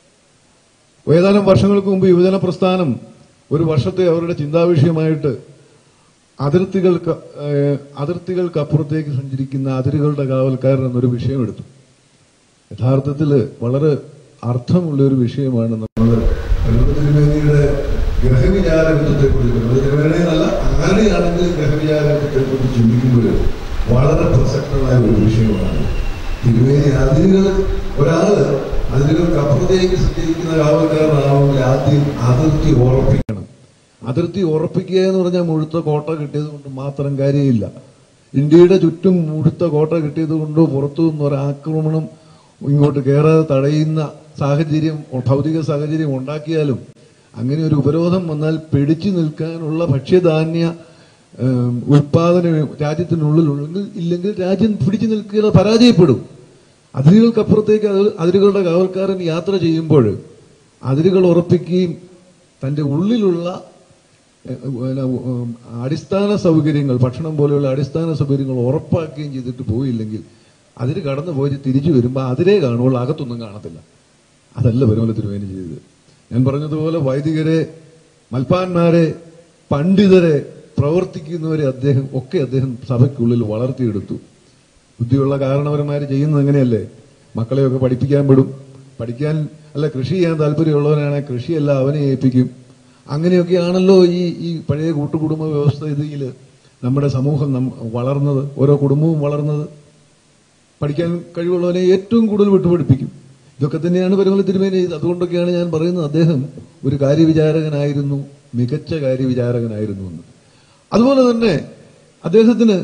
ഏതാനും വർഷങ്ങൾക്ക് മുമ്പ് യുവജന പ്രസ്ഥാനം ഒരു വർഷത്തെ അവരുടെ ചിന്താവിഷയമായിട്ട് അതിർത്തികൾക്ക് ഏഹ്, അതിർത്തികൾക്കപ്പുറത്തേക്ക് സഞ്ചരിക്കുന്ന അതിരുകളുടെ കാവൽക്കാരൻ എന്നൊരു വിഷയം എടുത്തു യഥാർത്ഥത്തിൽ വളരെ അർത്ഥമുള്ള ഒരു വിഷയമാണ് നമ്മൾ തിരുമേനിയുടെ ഗ്രഹവിചാരത്വത്തെ കുറിച്ച് തിരുമേനല്ല ആരെയാണെങ്കിലും ഗ്രഹവിചാരത്വത്തെ കുറിച്ച് ചിന്തിക്കുമ്പോൾ വളരെ പ്രസക്തമായ ഒരു വിഷയമാണ് തിരുമേനി അതിരുകൾ ഒരാള് അതിരുകൾക്ക് അപ്പുറത്തേക്ക് സഞ്ചരിക്കുന്ന കാവൽക്കാരനാണെങ്കിൽ ആദ്യം അതിർത്തി ഉറപ്പിക്കണം അതിർത്തി ഉറപ്പിക്കുക എന്ന് പറഞ്ഞാൽ മുഴുത്ത കോട്ട കിട്ടിയത് കൊണ്ട് മാത്രം കാര്യമില്ല ഇന്ത്യയുടെ ചുറ്റും മുഴുത്ത കോട്ട കിട്ടിയത് കൊണ്ട് പുറത്തു നിന്ന് ഒരു ആക്രമണം ഇങ്ങോട്ട് കയറാതെ തടയുന്ന സാഹചര്യം ഭൗതിക സാഹചര്യം ഉണ്ടാക്കിയാലും അങ്ങനെ ഒരു ഉപരോധം വന്നാൽ പിടിച്ചു നിൽക്കാനുള്ള ഭക്ഷ്യധാന്യ ഏം, ഉൽപാദനം രാജ്യത്തിനുള്ളിലുണ്ടെങ്കിൽ ഇല്ലെങ്കിൽ രാജ്യം പിടിച്ചു നിൽക്കുക പരാജയപ്പെടും അതിരുകൾക്കപ്പുറത്തേക്ക് അത് അതിരുകളുടെ കാവൽക്കാരൻ യാത്ര ചെയ്യുമ്പോൾ അതിരുകൾ ഉറപ്പിക്കുകയും തന്റെ ഉള്ളിലുള്ള ഏഹ്, പിന്നെ, ഉം, അടിസ്ഥാന സൗകര്യങ്ങൾ ഭക്ഷണം പോലെയുള്ള അടിസ്ഥാന സൗകര്യങ്ങൾ ഉറപ്പാക്കുകയും ചെയ്തിട്ട് പോയില്ലെങ്കിൽ അതിര് കടന്നു പോയി തിരിച്ചു വരുമ്പോൾ അതിരേ കാണുള്ളൂ അകത്തൊന്നും കാണത്തില്ല അതല്ല പരുമല തിരുവേനി ചെയ്തത് ഞാൻ പറഞ്ഞതുപോലെ വൈദികരെ മൽപ്പാന്മാരെ പണ്ഡിതരെ പ്രവർത്തിക്കുന്നവരെ അദ്ദേഹം ഒക്കെ അദ്ദേഹം സഭയ്ക്കുള്ളിൽ വളർത്തിയെടുത്തു ബുദ്ധിയുള്ള കാരണവന്മാര് ചെയ്യുന്നത് എങ്ങനെയല്ലേ മക്കളെയൊക്കെ പഠിപ്പിക്കാൻ വിടും പഠിക്കാൻ അല്ല കൃഷി ചെയ്യാൻ താല്പര്യമുള്ളവനാണെങ്കിൽ കൃഷിയല്ല അവനെ ഏൽപ്പിക്കും അങ്ങനെയൊക്കെയാണല്ലോ ഈ ഈ പഴയ കൂട്ടുകുടുംബ വ്യവസ്ഥയിൽ നമ്മുടെ സമൂഹം നം- വളർന്നത് ഓരോ കുടുംബവും വളർന്നത് പഠിക്കാൻ കഴിവുള്ളവനെ ഏറ്റവും കൂടുതൽ വിട്ടുപഠിപ്പിക്കും ഇതൊക്കെ തന്നെയാണ് പരമല തിരുമേനി ചെയ്തത് അതുകൊണ്ടൊക്കെയാണ് ഞാൻ പറയുന്നത് അദ്ദേഹം ഒരു കാര്യവിചാരകനായിരുന്നു മികച്ച കാര്യവിചാരകനായിരുന്നു എന്ന് അതുപോലെ തന്നെ അദ്ദേഹത്തിന്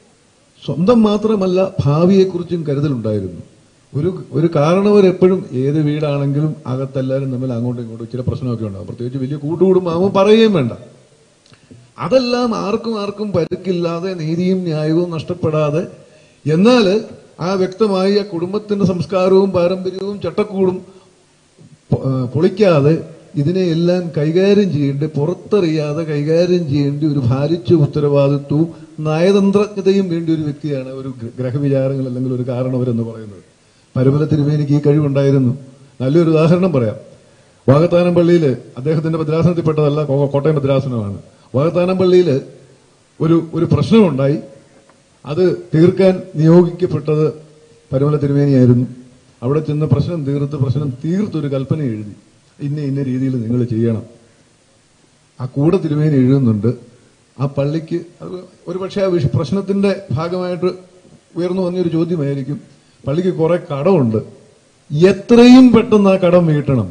സ്വന്തം മാത്രമല്ല ഭാവിയെക്കുറിച്ചും കരുതലുണ്ടായിരുന്നു ഒരു ഒരു കാരണവർ എപ്പോഴും ഏത് വീടാണെങ്കിലും അകത്തെല്ലാവരും തമ്മിൽ അങ്ങോട്ടും ഇങ്ങോട്ടും ഇച്ചിരി പ്രശ്നമൊക്കെ ഉണ്ടാകും പ്രത്യേകിച്ച് വലിയ കൂട്ടുകുടുംബമാകുമ്പോൾ പറയുകയും വേണ്ട അതെല്ലാം ആർക്കും ആർക്കും പരുക്കില്ലാതെ നീതിയും ന്യായവും നഷ്ടപ്പെടാതെ എന്നാൽ ആ വ്യക്തമായി ആ കുടുംബത്തിന്റെ സംസ്കാരവും പാരമ്പര്യവും ചട്ടക്കൂടും പൊ- ആ, പൊളിക്കാതെ ഇതിനെയെല്ലാം കൈകാര്യം ചെയ്യേണ്ട പുറത്തറിയാതെ കൈകാര്യം ചെയ്യേണ്ട ഒരു ഭാരിച്ച ഉത്തരവാദിത്വവും നയതന്ത്രജ്ഞതയും വേണ്ട ഒരു വ്യക്തിയാണ് ഒരു ഗ്ര- ഗ്രഹവിചാരങ്ങൾ അല്ലെങ്കിൽ ഒരു കാരണവരെന്ന് പറയുന്നത് പരമല തിരുമേനിക്ക് ഈ കഴിവുണ്ടായിരുന്നു നല്ലൊരു ഉദാഹരണം പറയാം വാകത്താനം പള്ളിയിൽ അദ്ദേഹത്തിന്റെ ഭദ്രാസനത്തിൽപ്പെട്ടതല്ല കോ- കോട്ടയം ഭദ്രാസനമാണ് വാകത്താനം പള്ളിയിൽ ഒരു ഒരു പ്രശ്നമുണ്ടായി അത് തീർക്കാൻ നിയോഗിക്കപ്പെട്ടത് പരമല തിരുമേനിയായിരുന്നു അവിടെ ചെന്ന് പ്രശ്നം തീർത്ത് പ്രശ്നം തീർത്തൊരു കൽപ്പന എഴുതി ഇന്ന ഇന്ന രീതിയിൽ നിങ്ങൾ ചെയ്യണം ആ കൂടെ തിരുമേനി എഴുതുന്നുണ്ട് ആ പള്ളിക്ക് അത് ഒരുപക്ഷെ ആ വിഷ പ്രശ്നത്തിന്റെ ഭാഗമായിട്ട് ഉയർന്നു വന്നൊരു ചോദ്യമായിരിക്കും പള്ളിക്ക് കുറെ കടമുണ്ട് എത്രയും പെട്ടെന്ന് ആ കടം വീട്ടണം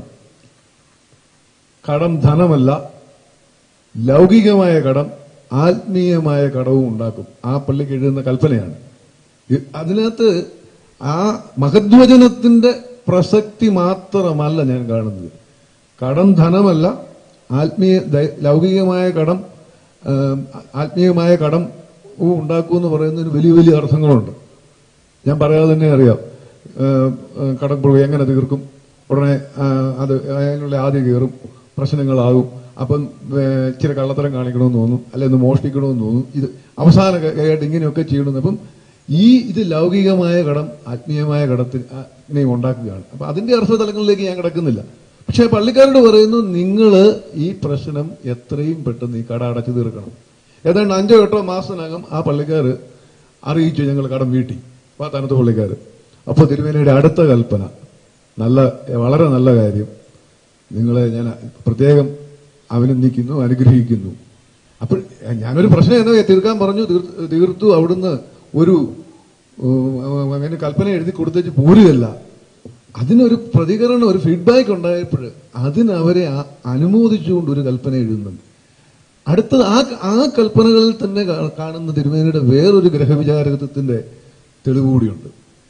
കടം ധനമല്ല ലൗകികമായ കടം ആത്മീയമായ കടവും ഉണ്ടാക്കും ആ പള്ളിക്ക് എഴുതുന്ന കൽപ്പനയാണ് ഇ- അതിനകത്ത് ആ മഹദ്വചനത്തിന്റെ പ്രസക്തി മാത്രമല്ല ഞാൻ കാണുന്നത് കടം ധനമല്ല ആത്മീയ ദൈ- ലൗകികമായ കടം ആം, ആത്മീയമായ കടം ഉണ്ടാക്കുമെന്ന് പറയുന്നതിന് വലിയ വലിയ അർത്ഥങ്ങളുണ്ട് ഞാൻ പറയാതെ തന്നെ അറിയാം ഏഹ്, ഏഹ്, കടം പുറകെ എങ്ങനെ തീർക്കും ഉടനെ ആ, അത് അതിനുള്ള ആദ്യം കയറും പ്രശ്നങ്ങളാകും അപ്പം ഏഹ്, ഇച്ചിരി കള്ളത്തരം കാണിക്കണമെന്ന് തോന്നും അല്ലെങ്കിൽ ഒന്ന് മോഷ്ടിക്കണമെന്ന് തോന്നും ഇത് അവസാന കൈയായിട്ട് ഇങ്ങനെയൊക്കെ ചെയ്യണമെന്ന് അപ്പം ഈ ഇത് ലൗകികമായ കടം ആത്മീയമായ കടത്തിനെ ഉണ്ടാക്കുകയാണ് അപ്പൊ അതിന്റെ അർത്ഥതലങ്ങളിലേക്ക് ഞാൻ കിടക്കുന്നില്ല പക്ഷെ പള്ളിക്കാരോട് പറയുന്നു നിങ്ങൾ ഈ പ്രശ്നം എത്രയും പെട്ടെന്ന് ഈ കട അടച്ചു തീർക്കണം ഏതാണ്ട് അഞ്ചോ എട്ടോ മാസത്തിനകം ആ പള്ളിക്കാർ അറിയിച്ചു ഞങ്ങൾ കടം വീട്ടി പാത്താനത്ത് പള്ളിക്കാർ അപ്പോൾ തിരുമേനയുടെ അടുത്ത കൽപ്പന നല്ല വളരെ നല്ല കാര്യം നിങ്ങളെ ഞാൻ പ്രത്യേകം അഭിനന്ദിക്കുന്നു അനുഗ്രഹിക്കുന്നു അപ്പോൾ ഞാനൊരു പ്രശ്നം എന്നോ തീർക്കാൻ പറഞ്ഞു തീർ- തീർത്തു അവിടുന്ന് ഒരു ഉം, അങ്ങനെ കൽപ്പന എഴുതി കൊടുത്തേച്ച് പോരുകയല്ല അതിനൊരു പ്രതികരണം ഒരു ഫീഡ്ബാക്ക് ഉണ്ടായപ്പോൾ അതിനവരെ ആ- അനുമോദിച്ചുകൊണ്ട് ഒരു കൽപ്പന എഴുതുന്നുണ്ട് അടുത്തത് ആ ആ കൽപ്പനകളിൽ തന്നെ കാ- കാണുന്ന തിരുമേനിയുടെ വേറൊരു ഗ്രഹവിചാരകത്വത്തിന്റെ തെളിവ് കൂടിയുണ്ട്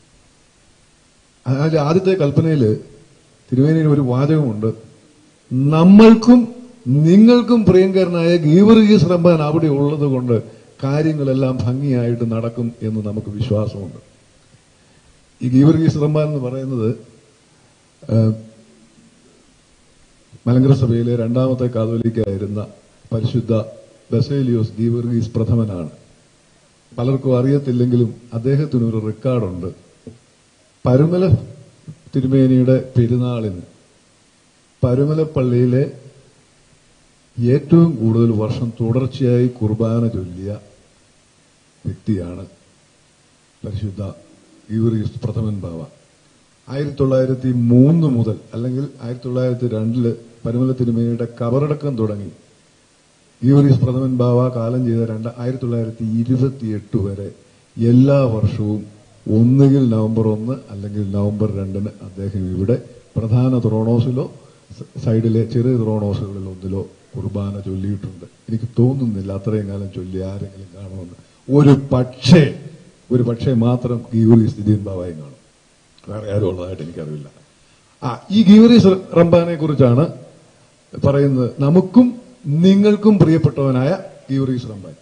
അതിൽ ആദ്യത്തെ കൽപ്പനയിൽ തിരുവേനിയിൽ ഒരു വാചകമുണ്ട് നമ്മൾക്കും നിങ്ങൾക്കും പ്രിയങ്കരനായ ഗീവർഗീസ് റമ്പാൻ അവിടെ ഉള്ളത് കൊണ്ട് കാര്യങ്ങളെല്ലാം ഭംഗിയായിട്ട് നടക്കും എന്ന് നമുക്ക് വിശ്വാസമുണ്ട് ഈ ഗീവർഗീസ് റമ്പാൻ എന്ന് പറയുന്നത് ആ, മലങ്കര സഭയിലെ രണ്ടാമത്തെ കാതോലിക്കായിരുന്ന പരിശുദ്ധ ബസേലിയോസ് ഗീവർഗീസ് പ്രഥമനാണ് പലർക്കും അറിയത്തില്ലെങ്കിലും അദ്ദേഹത്തിന് ഒരു റെക്കോർഡുണ്ട് പരുമല തിരുമേനിയുടെ പെരുന്നാളിന് പരുമല പള്ളിയിലെ ഏറ്റവും കൂടുതൽ വർഷം തുടർച്ചയായി കുർബാന ചൊല്ലിയ വ്യക്തിയാണ് പരിശുദ്ധ യൂറിയസ് പ്രഥമൻ ബാവ ആയിരത്തി തൊള്ളായിരത്തി മൂന്ന് മുതൽ അല്ലെങ്കിൽ ആയിരത്തി തൊള്ളായിരത്തി രണ്ടില് പരുമല തിരുമേനിയുടെ കബറടക്കം തുടങ്ങി യൂറിയസ് പ്രഥമൻ ബാവ കാലം ചെയ്ത രണ്ട് ആയിരത്തി തൊള്ളായിരത്തി ഇരുപത്തിയെട്ട് വരെ എല്ലാ വർഷവും ഒന്നുകിൽ നവംബർ ഒന്ന് അല്ലെങ്കിൽ നവംബർ രണ്ടിന് അദ്ദേഹം ഇവിടെ പ്രധാന ത്രോണോസിലോ സ- സൈഡിലെ ചെറിയ ത്രോണോസുകളിൽ ഒന്നിലോ കുർബാന ചൊല്ലിയിട്ടുണ്ട് എനിക്ക് തോന്നുന്നില്ല അത്രയും കാലം ചൊല്ലി ആരെങ്കിലും കാണുമെന്ന് ഒരു പക്ഷേ ഒരു പക്ഷേ മാത്രം ഗീവറി സ്ഥിതിയൻ ബാവായും കാണും വേറെ ആരും ഉള്ളതായിട്ട് എനിക്കറിയില്ല ആ ഈ ഗീവറീസ് റംബാനെ കുറിച്ചാണ് പറയുന്നത് നമുക്കും നിങ്ങൾക്കും പ്രിയപ്പെട്ടവനായ ഗീവറീസ് റംബാൻ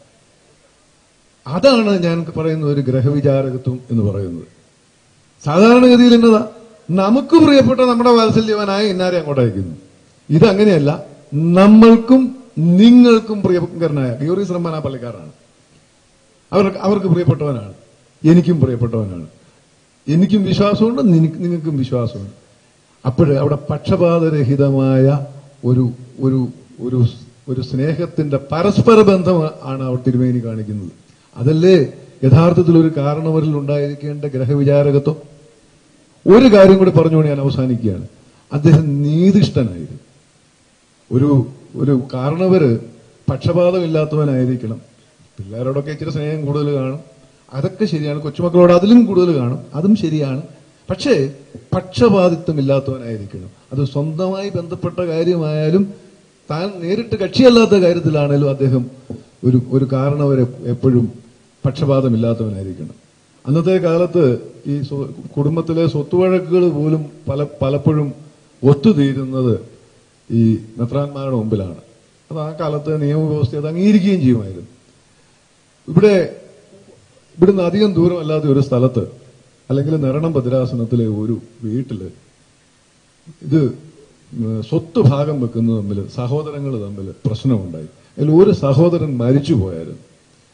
അതാണ് ഞാൻ പറയുന്ന ഒരു ഗ്രഹവിചാരകത്വം എന്ന് പറയുന്നത് സാധാരണഗതിയിൽ എന്നതാ നമുക്ക് പ്രിയപ്പെട്ട നമ്മുടെ വാത്സല്യവനായ ഇന്നാരെ അങ്ങോട്ട് അയക്കുന്നു ഇതങ്ങനെയല്ല നമ്മൾക്കും നിങ്ങൾക്കും പ്രിയങ്കരനായ ഗീവറീസ് റഹ്മാൻ ആ പള്ളിക്കാരാണ് അവർക്ക് അവർക്ക് പ്രിയപ്പെട്ടവനാണ് എനിക്കും പ്രിയപ്പെട്ടവനാണ് എനിക്കും വിശ്വാസമുണ്ട് നിനക്ക് നിങ്ങൾക്കും വിശ്വാസമുണ്ട് അപ്പോഴ് അവിടെ പക്ഷപാതരഹിതമായ ഒരു ഒരു ഒരു ഒരു സ്നേഹത്തിന്റെ പരസ്പര ബന്ധം ആണ് അവർ തിരുമേനി കാണിക്കുന്നത് അതല്ലേ യഥാർത്ഥത്തിൽ ഒരു കാരണവരിൽ ഉണ്ടായിരിക്കേണ്ട ഗ്രഹവിചാരകത്വം ഒരു കാര്യം കൂടി പറഞ്ഞുകൊണ്ട് ഞാൻ അവസാനിക്കുകയാണ് അദ്ദേഹം നീതിഷ്ഠനായിരുന്നു ഒരു ഒരു കാരണവര് പക്ഷപാതമില്ലാത്തവനായിരിക്കണം പിള്ളേരോടൊക്കെ ഇച്ചിരി സ്നേഹം കൂടുതൽ കാണും അതൊക്കെ ശരിയാണ് കൊച്ചുമക്കളോട് അതിലും കൂടുതൽ കാണും അതും ശരിയാണ് പക്ഷേ പക്ഷപാതിത്വമില്ലാത്തവനായിരിക്കണം അത് സ്വന്തമായി ബന്ധപ്പെട്ട കാര്യമായാലും താൻ നേരിട്ട് കക്ഷിയല്ലാത്ത കാര്യത്തിലാണേലും അദ്ദേഹം ഒരു ഒരു കാരണവരെ എപ്പോഴും പക്ഷപാതമില്ലാത്തവനായിരിക്കണം അന്നത്തെ കാലത്ത് ഈ സ്വ- കുടുംബത്തിലെ സ്വത്തുവഴക്കുകൾ പോലും പല പലപ്പോഴും ഒത്തുതീരുന്നത് ഈ മെത്രാന്മാരുടെ മുമ്പിലാണ് അത് ആ കാലത്തെ നിയമവ്യവസ്ഥ അത് അംഗീകരിക്കുകയും ചെയ്യുമായിരുന്നു ഇവിടെ ഇവിടുന്ന് അധികം ദൂരമല്ലാത്ത ഒരു സ്ഥലത്ത് അല്ലെങ്കിൽ നിരണം ഭദ്രാസനത്തിലെ ഒരു വീട്ടില് ഇത് ഉം, സ്വത്ത് ഭാഗം വെക്കുന്നത് തമ്മിൽ സഹോദരങ്ങൾ തമ്മിൽ പ്രശ്നമുണ്ടായി അതിൽ ഒരു സഹോദരൻ മരിച്ചു പോയായിരുന്നു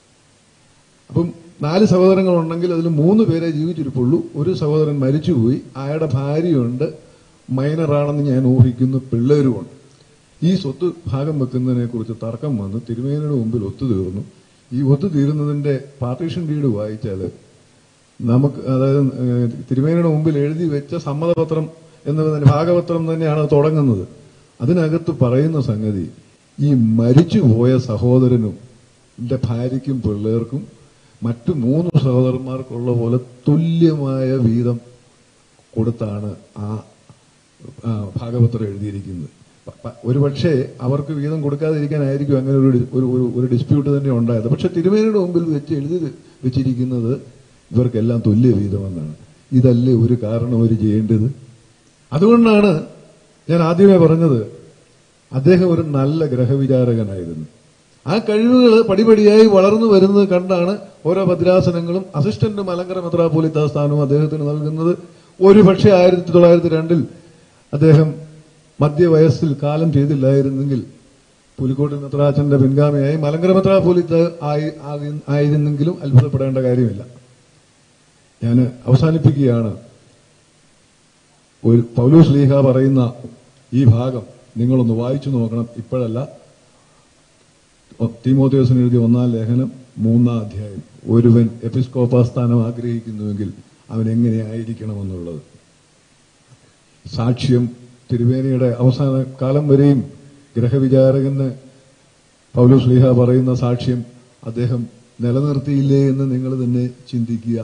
അപ്പം നാല് സഹോദരങ്ങളുണ്ടെങ്കിൽ അതിൽ മൂന്ന് പേരെ ജീവിച്ചിരിപ്പുള്ളൂ ഒരു സഹോദരൻ മരിച്ചുപോയി അയാളുടെ ഭാര്യയുണ്ട് മൈനറാണെന്ന് ഞാൻ ഊഹിക്കുന്നു പിള്ളേരുമുണ്ട് ഈ സ്വത്ത് ഭാഗം വെക്കുന്നതിനെ കുറിച്ച് തർക്കം വന്ന് തിരുമേനയുടെ മുമ്പിൽ ഒത്തുതീർന്നു ഈ ഒത്തുതീരുന്നതിന്റെ പാർട്ടീഷൻ ഡീഡ് വായിച്ചാൽ നമുക്ക് അതായത് ഏഹ്, തിരുമേനയുടെ മുമ്പിൽ എഴുതി വെച്ച സമ്മതപത്രം എന്നത് തന്നെ ഭാഗപത്രം തന്നെയാണ് അത് തുടങ്ങുന്നത് അതിനകത്ത് പറയുന്ന സംഗതി ഈ മരിച്ചുപോയ സഹോദരനും എന്റെ ഭാര്യയ്ക്കും പിള്ളേർക്കും മറ്റു മൂന്ന് സഹോദരന്മാർക്കുള്ള പോലെ തുല്യമായ വീതം കൊടുത്താണ് ആ ആ, ഭാഗപത്രം എഴുതിയിരിക്കുന്നത് പ- പ- ഒരുപക്ഷെ അവർക്ക് വീതം കൊടുക്കാതിരിക്കാനായിരിക്കും അങ്ങനെ ഒരു ഡി- ഒരു ഒരു- ഒരു ഡിസ്പ്യൂട്ട് തന്നെ ഉണ്ടായത് പക്ഷെ തിരുമേനിയുടെ മുമ്പിൽ വെച്ച് എഴുതി വെച്ചിരിക്കുന്നത് ഇവർക്കെല്ലാം തുല്യ വീതമെന്നാണ് ഇതല്ലേ ഒരു കാരണം അവർ ചെയ്യേണ്ടത് അതുകൊണ്ടാണ് ഞാൻ ആദ്യമേ പറഞ്ഞത് അദ്ദേഹം ഒരു നല്ല ഗ്രഹവിചാരകനായിരുന്നു ആ കഴിവുകൾ പടിപടിയായി വളർന്നു വരുന്നത് കണ്ടാണ് ഓരോ ഭദ്രാസനങ്ങളും അസിസ്റ്റന്റ് മലങ്കര മെത്രാപോലിത്ത സ്ഥാനവും അദ്ദേഹത്തിന് നൽകുന്നത് ഒരു പക്ഷേ ആയിരത്തി തൊള്ളായിരത്തി രണ്ടിൽ അദ്ദേഹം മധ്യവയസ്സിൽ കാലം ചെയ്തില്ലായിരുന്നെങ്കിൽ പുലിക്കോട്ട് മെത്രാച്ചന്റെ പിൻഗാമിയായി മലങ്കര മെത്രാപോലിത്ത ആയി ആയി- ആയിരുന്നെങ്കിലും അത്ഭുതപ്പെടേണ്ട കാര്യമില്ല ഞാൻ അവസാനിപ്പിക്കുകയാണ് ഒരു പൗലോസ് ലീഹ പറയുന്ന ഈ ഭാഗം നിങ്ങളൊന്ന് വായിച്ചു നോക്കണം ഇപ്പോഴല്ല തീമോത്തേസിന് എഴുതിയ ഒന്നാം ലേഖനം മൂന്നാം അധ്യായം ഒരുവൻ എപ്പിസ്കോപ്പ സ്ഥാനം ആഗ്രഹിക്കുന്നുവെങ്കിൽ അവൻ എങ്ങനെയായിരിക്കണമെന്നുള്ളത് സാക്ഷ്യം തിരുവേനിയുടെ അവസാന കാലം വരെയും ഗ്രഹവിചാരകന് പൗലോസ് ലീഹ പറയുന്ന സാക്ഷ്യം അദ്ദേഹം നിലനിർത്തിയില്ലേ എന്ന് നിങ്ങൾ തന്നെ ചിന്തിക്കുക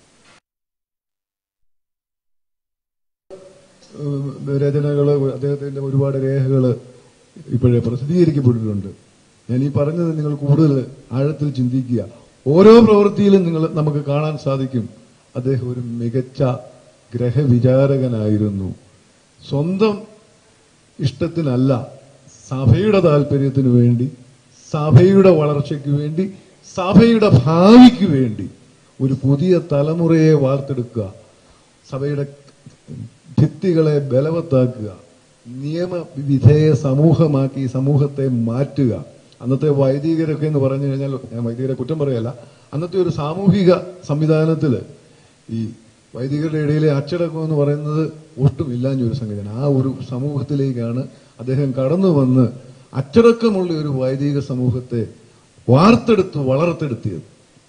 രചനകള് അദ്ദേഹത്തിന്റെ ഒരുപാട് രേഖകള് ഇപ്പോഴേ പ്രസിദ്ധീകരിക്കപ്പെട്ടിട്ടുണ്ട് ഞാൻ ഈ പറഞ്ഞത് നിങ്ങൾ കൂടുതൽ ആഴത്തിൽ ചിന്തിക്കുക ഓരോ പ്രവൃത്തിയിലും നിങ്ങൾ നമുക്ക് കാണാൻ സാധിക്കും അദ്ദേഹം ഒരു മികച്ച ഗ്രഹവിചാരകനായിരുന്നു സ്വന്തം ഇഷ്ടത്തിനല്ല സഭയുടെ താല്പര്യത്തിനു വേണ്ടി സഭയുടെ വളർച്ചയ്ക്ക് വേണ്ടി സഭയുടെ ഭാവിക്ക് വേണ്ടി ഒരു പുതിയ തലമുറയെ വാർത്തെടുക്കുക സഭയുടെ ഭിത്തികളെ ബലവത്താക്കുക നിയമവിധേയ സമൂഹമാക്കി സമൂഹത്തെ മാറ്റുക അന്നത്തെ വൈദികരൊക്കെ എന്ന് പറഞ്ഞു കഴിഞ്ഞാൽ ഞാൻ വൈദികരെ കുറ്റം പറയല്ല അന്നത്തെ ഒരു സാമൂഹിക സംവിധാനത്തില് ഈ വൈദികരുടെ ഇടയിലെ അച്ചടക്കം എന്ന് പറയുന്നത് ഒട്ടും ഇല്ലാഞ്ഞൊരു സംഗതിയാണ് ആ ഒരു സമൂഹത്തിലേക്കാണ് അദ്ദേഹം കടന്നു വന്ന് അച്ചടക്കമുള്ള ഒരു വൈദിക സമൂഹത്തെ വാർത്തെടുത്ത് വളർത്തെടുത്തിയത്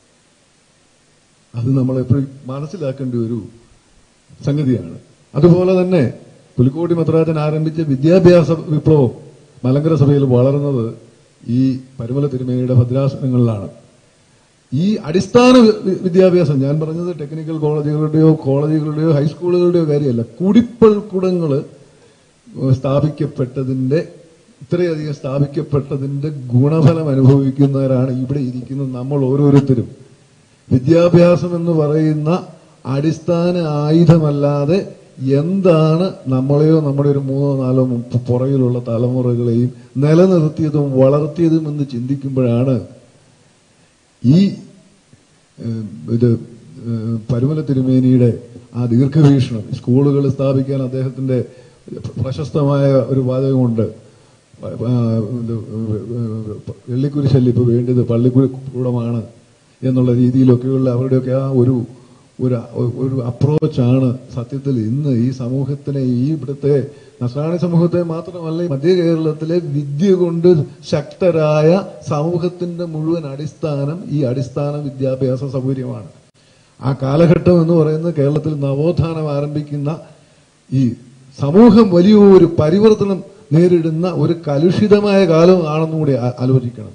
അത് നമ്മൾ എപ്പോഴും മനസ്സിലാക്കേണ്ട ഒരു സംഗതിയാണ് അതുപോലെ തന്നെ പുലിക്കോട്ടി മദ്രാജൻ ആരംഭിച്ച വിദ്യാഭ്യാസ വിപ്ലവം മലങ്കര സഭയിൽ വളർന്നത് ഈ പരുമല തിരുമേനിയുടെ ഭദ്രാസനങ്ങളിലാണ് ഈ അടിസ്ഥാന വി- വിദ്യാഭ്യാസം ഞാൻ പറഞ്ഞത് ടെക്നിക്കൽ കോളേജുകളുടെയോ കോളേജുകളുടെയോ ഹൈസ്കൂളുകളുടെയോ കാര്യമല്ല കുടിപ്പൾക്കുടങ്ങള് സ്ഥാപിക്കപ്പെട്ടതിന്റെ ഇത്രയധികം സ്ഥാപിക്കപ്പെട്ടതിന്റെ ഗുണഫലം അനുഭവിക്കുന്നവരാണ് ഇവിടെ ഇരിക്കുന്ന നമ്മൾ ഓരോരുത്തരും വിദ്യാഭ്യാസം എന്ന് പറയുന്ന അടിസ്ഥാന ആയുധമല്ലാതെ എന്താണ് നമ്മളെയോ നമ്മുടെ ഒരു മൂന്നോ നാലോ മു- പുറകിലുള്ള തലമുറകളെയും നിലനിർത്തിയതും വളർത്തിയതും എന്ന് ചിന്തിക്കുമ്പോഴാണ് ഈ ഏഹ്, ഇത് ഏഹ്, പരുമല തിരുമേനിയുടെ ആ ദീർഘവീക്ഷണം സ്കൂളുകൾ സ്ഥാപിക്കാൻ അദ്ദേഹത്തിന്റെ പ്രശസ്തമായ ഒരു വാചകമുണ്ട് ആ, ഇത് വെള്ളിക്കുരിശല്ല ഇപ്പൊ വേണ്ടത് പള്ളിക്കൂടമാണ് എന്നുള്ള രീതിയിലൊക്കെയുള്ള അവരുടെയൊക്കെ ആ ഒരു ഒരു ഒരു അപ്രോച്ചാണ് സത്യത്തിൽ ഇന്ന് ഈ സമൂഹത്തിനെ ഈ ഇവിടുത്തെ നസ്രാണി സമൂഹത്തെ മാത്രമല്ല ഈ മധ്യ കേരളത്തിലെ വിദ്യ കൊണ്ട് ശക്തരായ സമൂഹത്തിന്റെ മുഴുവൻ അടിസ്ഥാനം ഈ അടിസ്ഥാന വിദ്യാഭ്യാസ സൗകര്യമാണ് ആ കാലഘട്ടം എന്ന് പറയുന്നത് കേരളത്തിൽ നവോത്ഥാനം ആരംഭിക്കുന്ന ഈ സമൂഹം വലിയൊരു പരിവർത്തനം നേരിടുന്ന ഒരു കലുഷിതമായ കാലം ആണെന്നുകൂടി ആ- ആലോചിക്കണം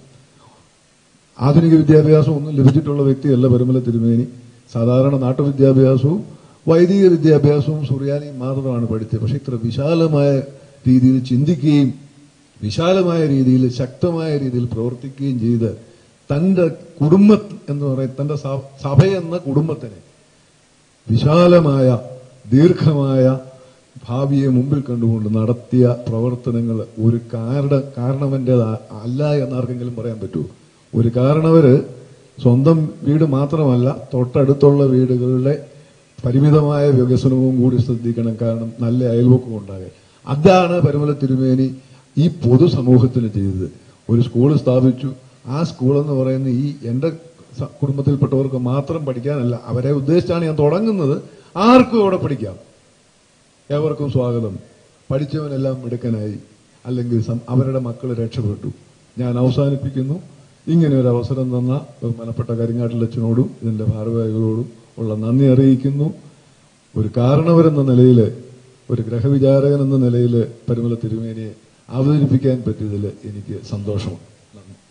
ആധുനിക വിദ്യാഭ്യാസം ഒന്നും ലഭിച്ചിട്ടുള്ള വ്യക്തിയല്ല പരുമല തിരുമേനി സാധാരണ നാട്ടുവിദ്യാഭ്യാസവും വൈദിക വിദ്യാഭ്യാസവും സുറിയാനിയും മാത്രമാണ് പഠിച്ചത് പക്ഷെ ഇത്ര വിശാലമായ രീതിയിൽ ചിന്തിക്കുകയും വിശാലമായ രീതിയിൽ ശക്തമായ രീതിയിൽ പ്രവർത്തിക്കുകയും ചെയ്ത് തന്റെ കുടുംബ എന്ന് പറയും തന്റെ സ- സഭയെന്ന കുടുംബത്തിനെ വിശാലമായ ദീർഘമായ ഭാവിയെ മുമ്പിൽ കണ്ടുകൊണ്ട് നടത്തിയ പ്രവർത്തനങ്ങൾ ഒരു കാരണ കാരണവന്റേത് അല്ല എന്നാർക്കെങ്കിലും പറയാൻ പറ്റുമോ ഒരു കാരണവര് സ്വന്തം വീട് മാത്രമല്ല തൊട്ടടുത്തുള്ള വീടുകളുടെ പരിമിതമായ വികസനവും കൂടി ശ്രദ്ധിക്കണം കാരണം നല്ല അയൽവക്കം ഉണ്ടാകെ അതാണ് പരുമല തിരുമേനി ഈ പൊതുസമൂഹത്തിന് ചെയ്തത് ഒരു സ്കൂൾ സ്ഥാപിച്ചു ആ സ്കൂൾ എന്ന് പറയുന്ന ഈ എന്റെ സ- കുടുംബത്തിൽപ്പെട്ടവർക്ക് മാത്രം പഠിക്കാനല്ല അവരെ ഉദ്ദേശിച്ചാണ് ഞാൻ തുടങ്ങുന്നത് ആർക്കും ഇവിടെ പഠിക്കാം ഏവർക്കും സ്വാഗതം പഠിച്ചവനെല്ലാം മിടുക്കനായി അല്ലെങ്കിൽ സം- അവരുടെ മക്കൾ രക്ഷപ്പെട്ടു ഞാൻ അവസാനിപ്പിക്കുന്നു ഇങ്ങനെ ഒരു അവസരം തന്ന ബഹുമാനപ്പെട്ട കരിങ്ങാട്ടിലച്ഛനോടും ഇതിന്റെ ഭാരവാഹികളോടും ഉള്ള നന്ദി അറിയിക്കുന്നു ഒരു കാരണവരെന്ന നിലയിൽ ഒരു ഗ്രഹവിചാരകൻ എന്ന നിലയിൽ പരിമല തിരുമേനിയെ അവതരിപ്പിക്കാൻ പറ്റിയതിൽ എനിക്ക് സന്തോഷമുണ്ട് നന്ദി